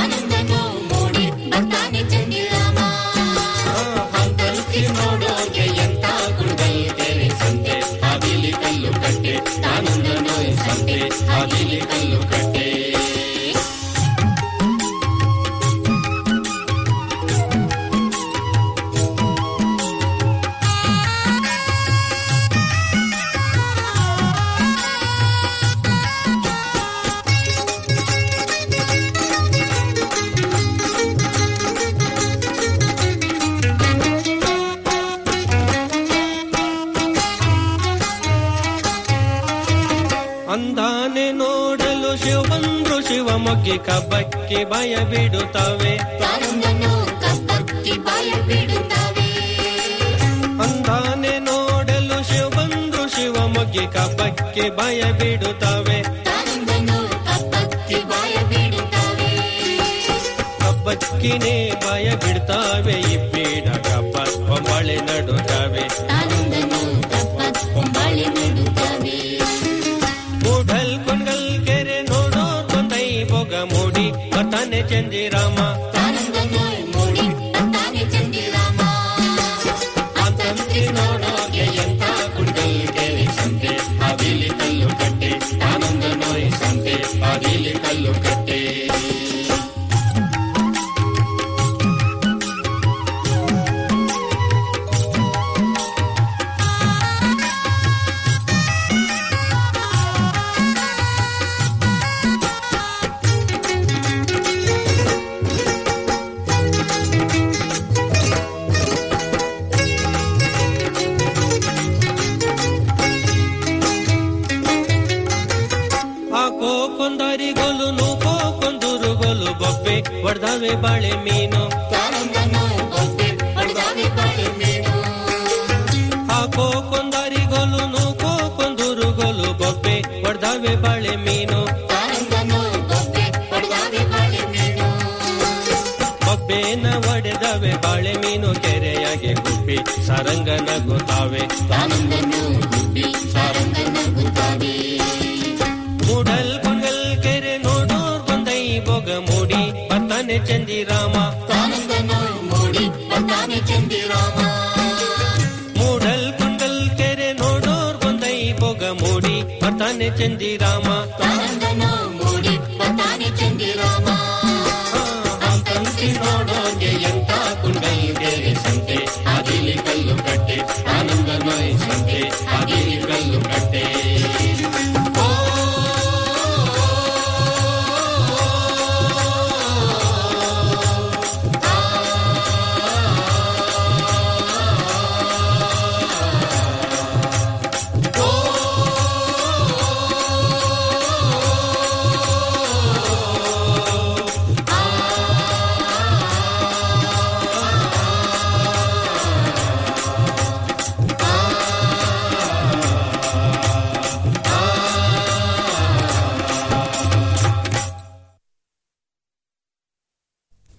ಹಂತಲ್ಸಿ ನೋಡೋಗೆ ಎಂತ ಕುಂಡಲ್ ಕೆರೆ ಸಂತೆ ಹಾದಿಲಿ ಕಲ್ಲು ಕಟ್ಟೆ ಆನಂದ ನೋಯ್ ಸಂತೆ ಹಾದಿಲಿ ಕಲ್ಲು ಕಟ್ಟೆ ಅಂದಾನೆ ನೋಡಲು ಶಿವ ಬಂದ್ರು ಶಿವ ಮೊಗ್ಗಿ ಕಬ್ಬಕ್ಕೆ ಭಯ ಬಿಡುತ್ತವೆ ಅಂದಾನೆ ನೋಡಲು ಶಿವ ಬಂದ್ರು ಶಿವ ಮೊಗ್ಗಿ ಕಬ್ಬಕ್ಕೆ ಭಯ ಬಿಡುತ್ತವೆ ಕಬ್ಬಕ್ಕಿನೇ ಭಯ ಬಿಡ್ತಾವೆ ಇಬ್ಬೀಡ ಕಬ್ಬ ಕೊಂಬಳೆ ನಡುತ್ತವೆ ಮೂಡಲ್ ಕುಂಡಲ್ ಕೆರೆ ನೋಡೋ ತೊಂದೈ ಬೊಗ ಮೂಡಿ ಬರ್ತಾನೆ ಚಂದಿರಾಮ ಅಂತಂತಿ ನೋಡೋಗೆ ಎಂತ ಕುಂಡಲ್ ಕೆರೆ ಸಂತೆ ಅದಿಲಿ ಕಲ್ಲು ಕಟ್ಟೆ ಆನಂದ ನೋಯ್ ಸಂತೆ ಅದಿಲಿ ಕಲ್ಲು ಕಟ್ಟೆ ಹಾಕೋ ಕೊಂದರಿಗೊಲು ನೂಕೋ ಕೊಂದುರುಗೊಲು ಬೊಬ್ಬೆ ಹೊಡ್ದಾವೆ ಬಾಳೆ ಮೀನು ಹಾಕೋ ಕೊಂದರಿಗೊಲು ನೂಕೋ ಕೊಂದುರುಗೊಲು ಬೊಬ್ಬೆ ಹೊಡ್ದಾವೆ ಬಾಳೆ ಮೀನು ಬೊಬ್ಬೆನ ಒಡೆದವೆ ಬಾಳೆ ಮೀನು ಕೆರೆಯಾಗೆ ಗುಬ್ಬಿ ಸರಂಗನ ಗೊತ್ತಾವೆ ಮೂಡಲ್ ಕುಂಡಲ್ ಕೆರೆ ನೋಡೋರ್ ಬಂದೈ ಬೊಗ ಮೂಡಿ ಬರ್ತಾನೆ ಬರ್ತಾನೆ ಚಂದಿರಾಮ ತಾನಂದ ನೋಯ್ ಮೂಡಿ ಬರ್ತಾನೆ ಚಂದಿರಾಮ ಮೂಡಲ್ ಕೊಂಡಲ್ ಕೆರೆ ನೋಡೋರ್ ಬಂದೈ ಬೊಗ ಮೂಡಿ ಬರ್ತಾನೆ ಚಂದಿರಾಮ ತಾನಂದ ನೋಯ್ ಮೂಡಿ ಬರ್ತಾನೆ ಚಂದಿರಾಮ ಅಂತಂತಿ ನೋಡೋಗೆ ಎಂತ ಕುಂಡಲ್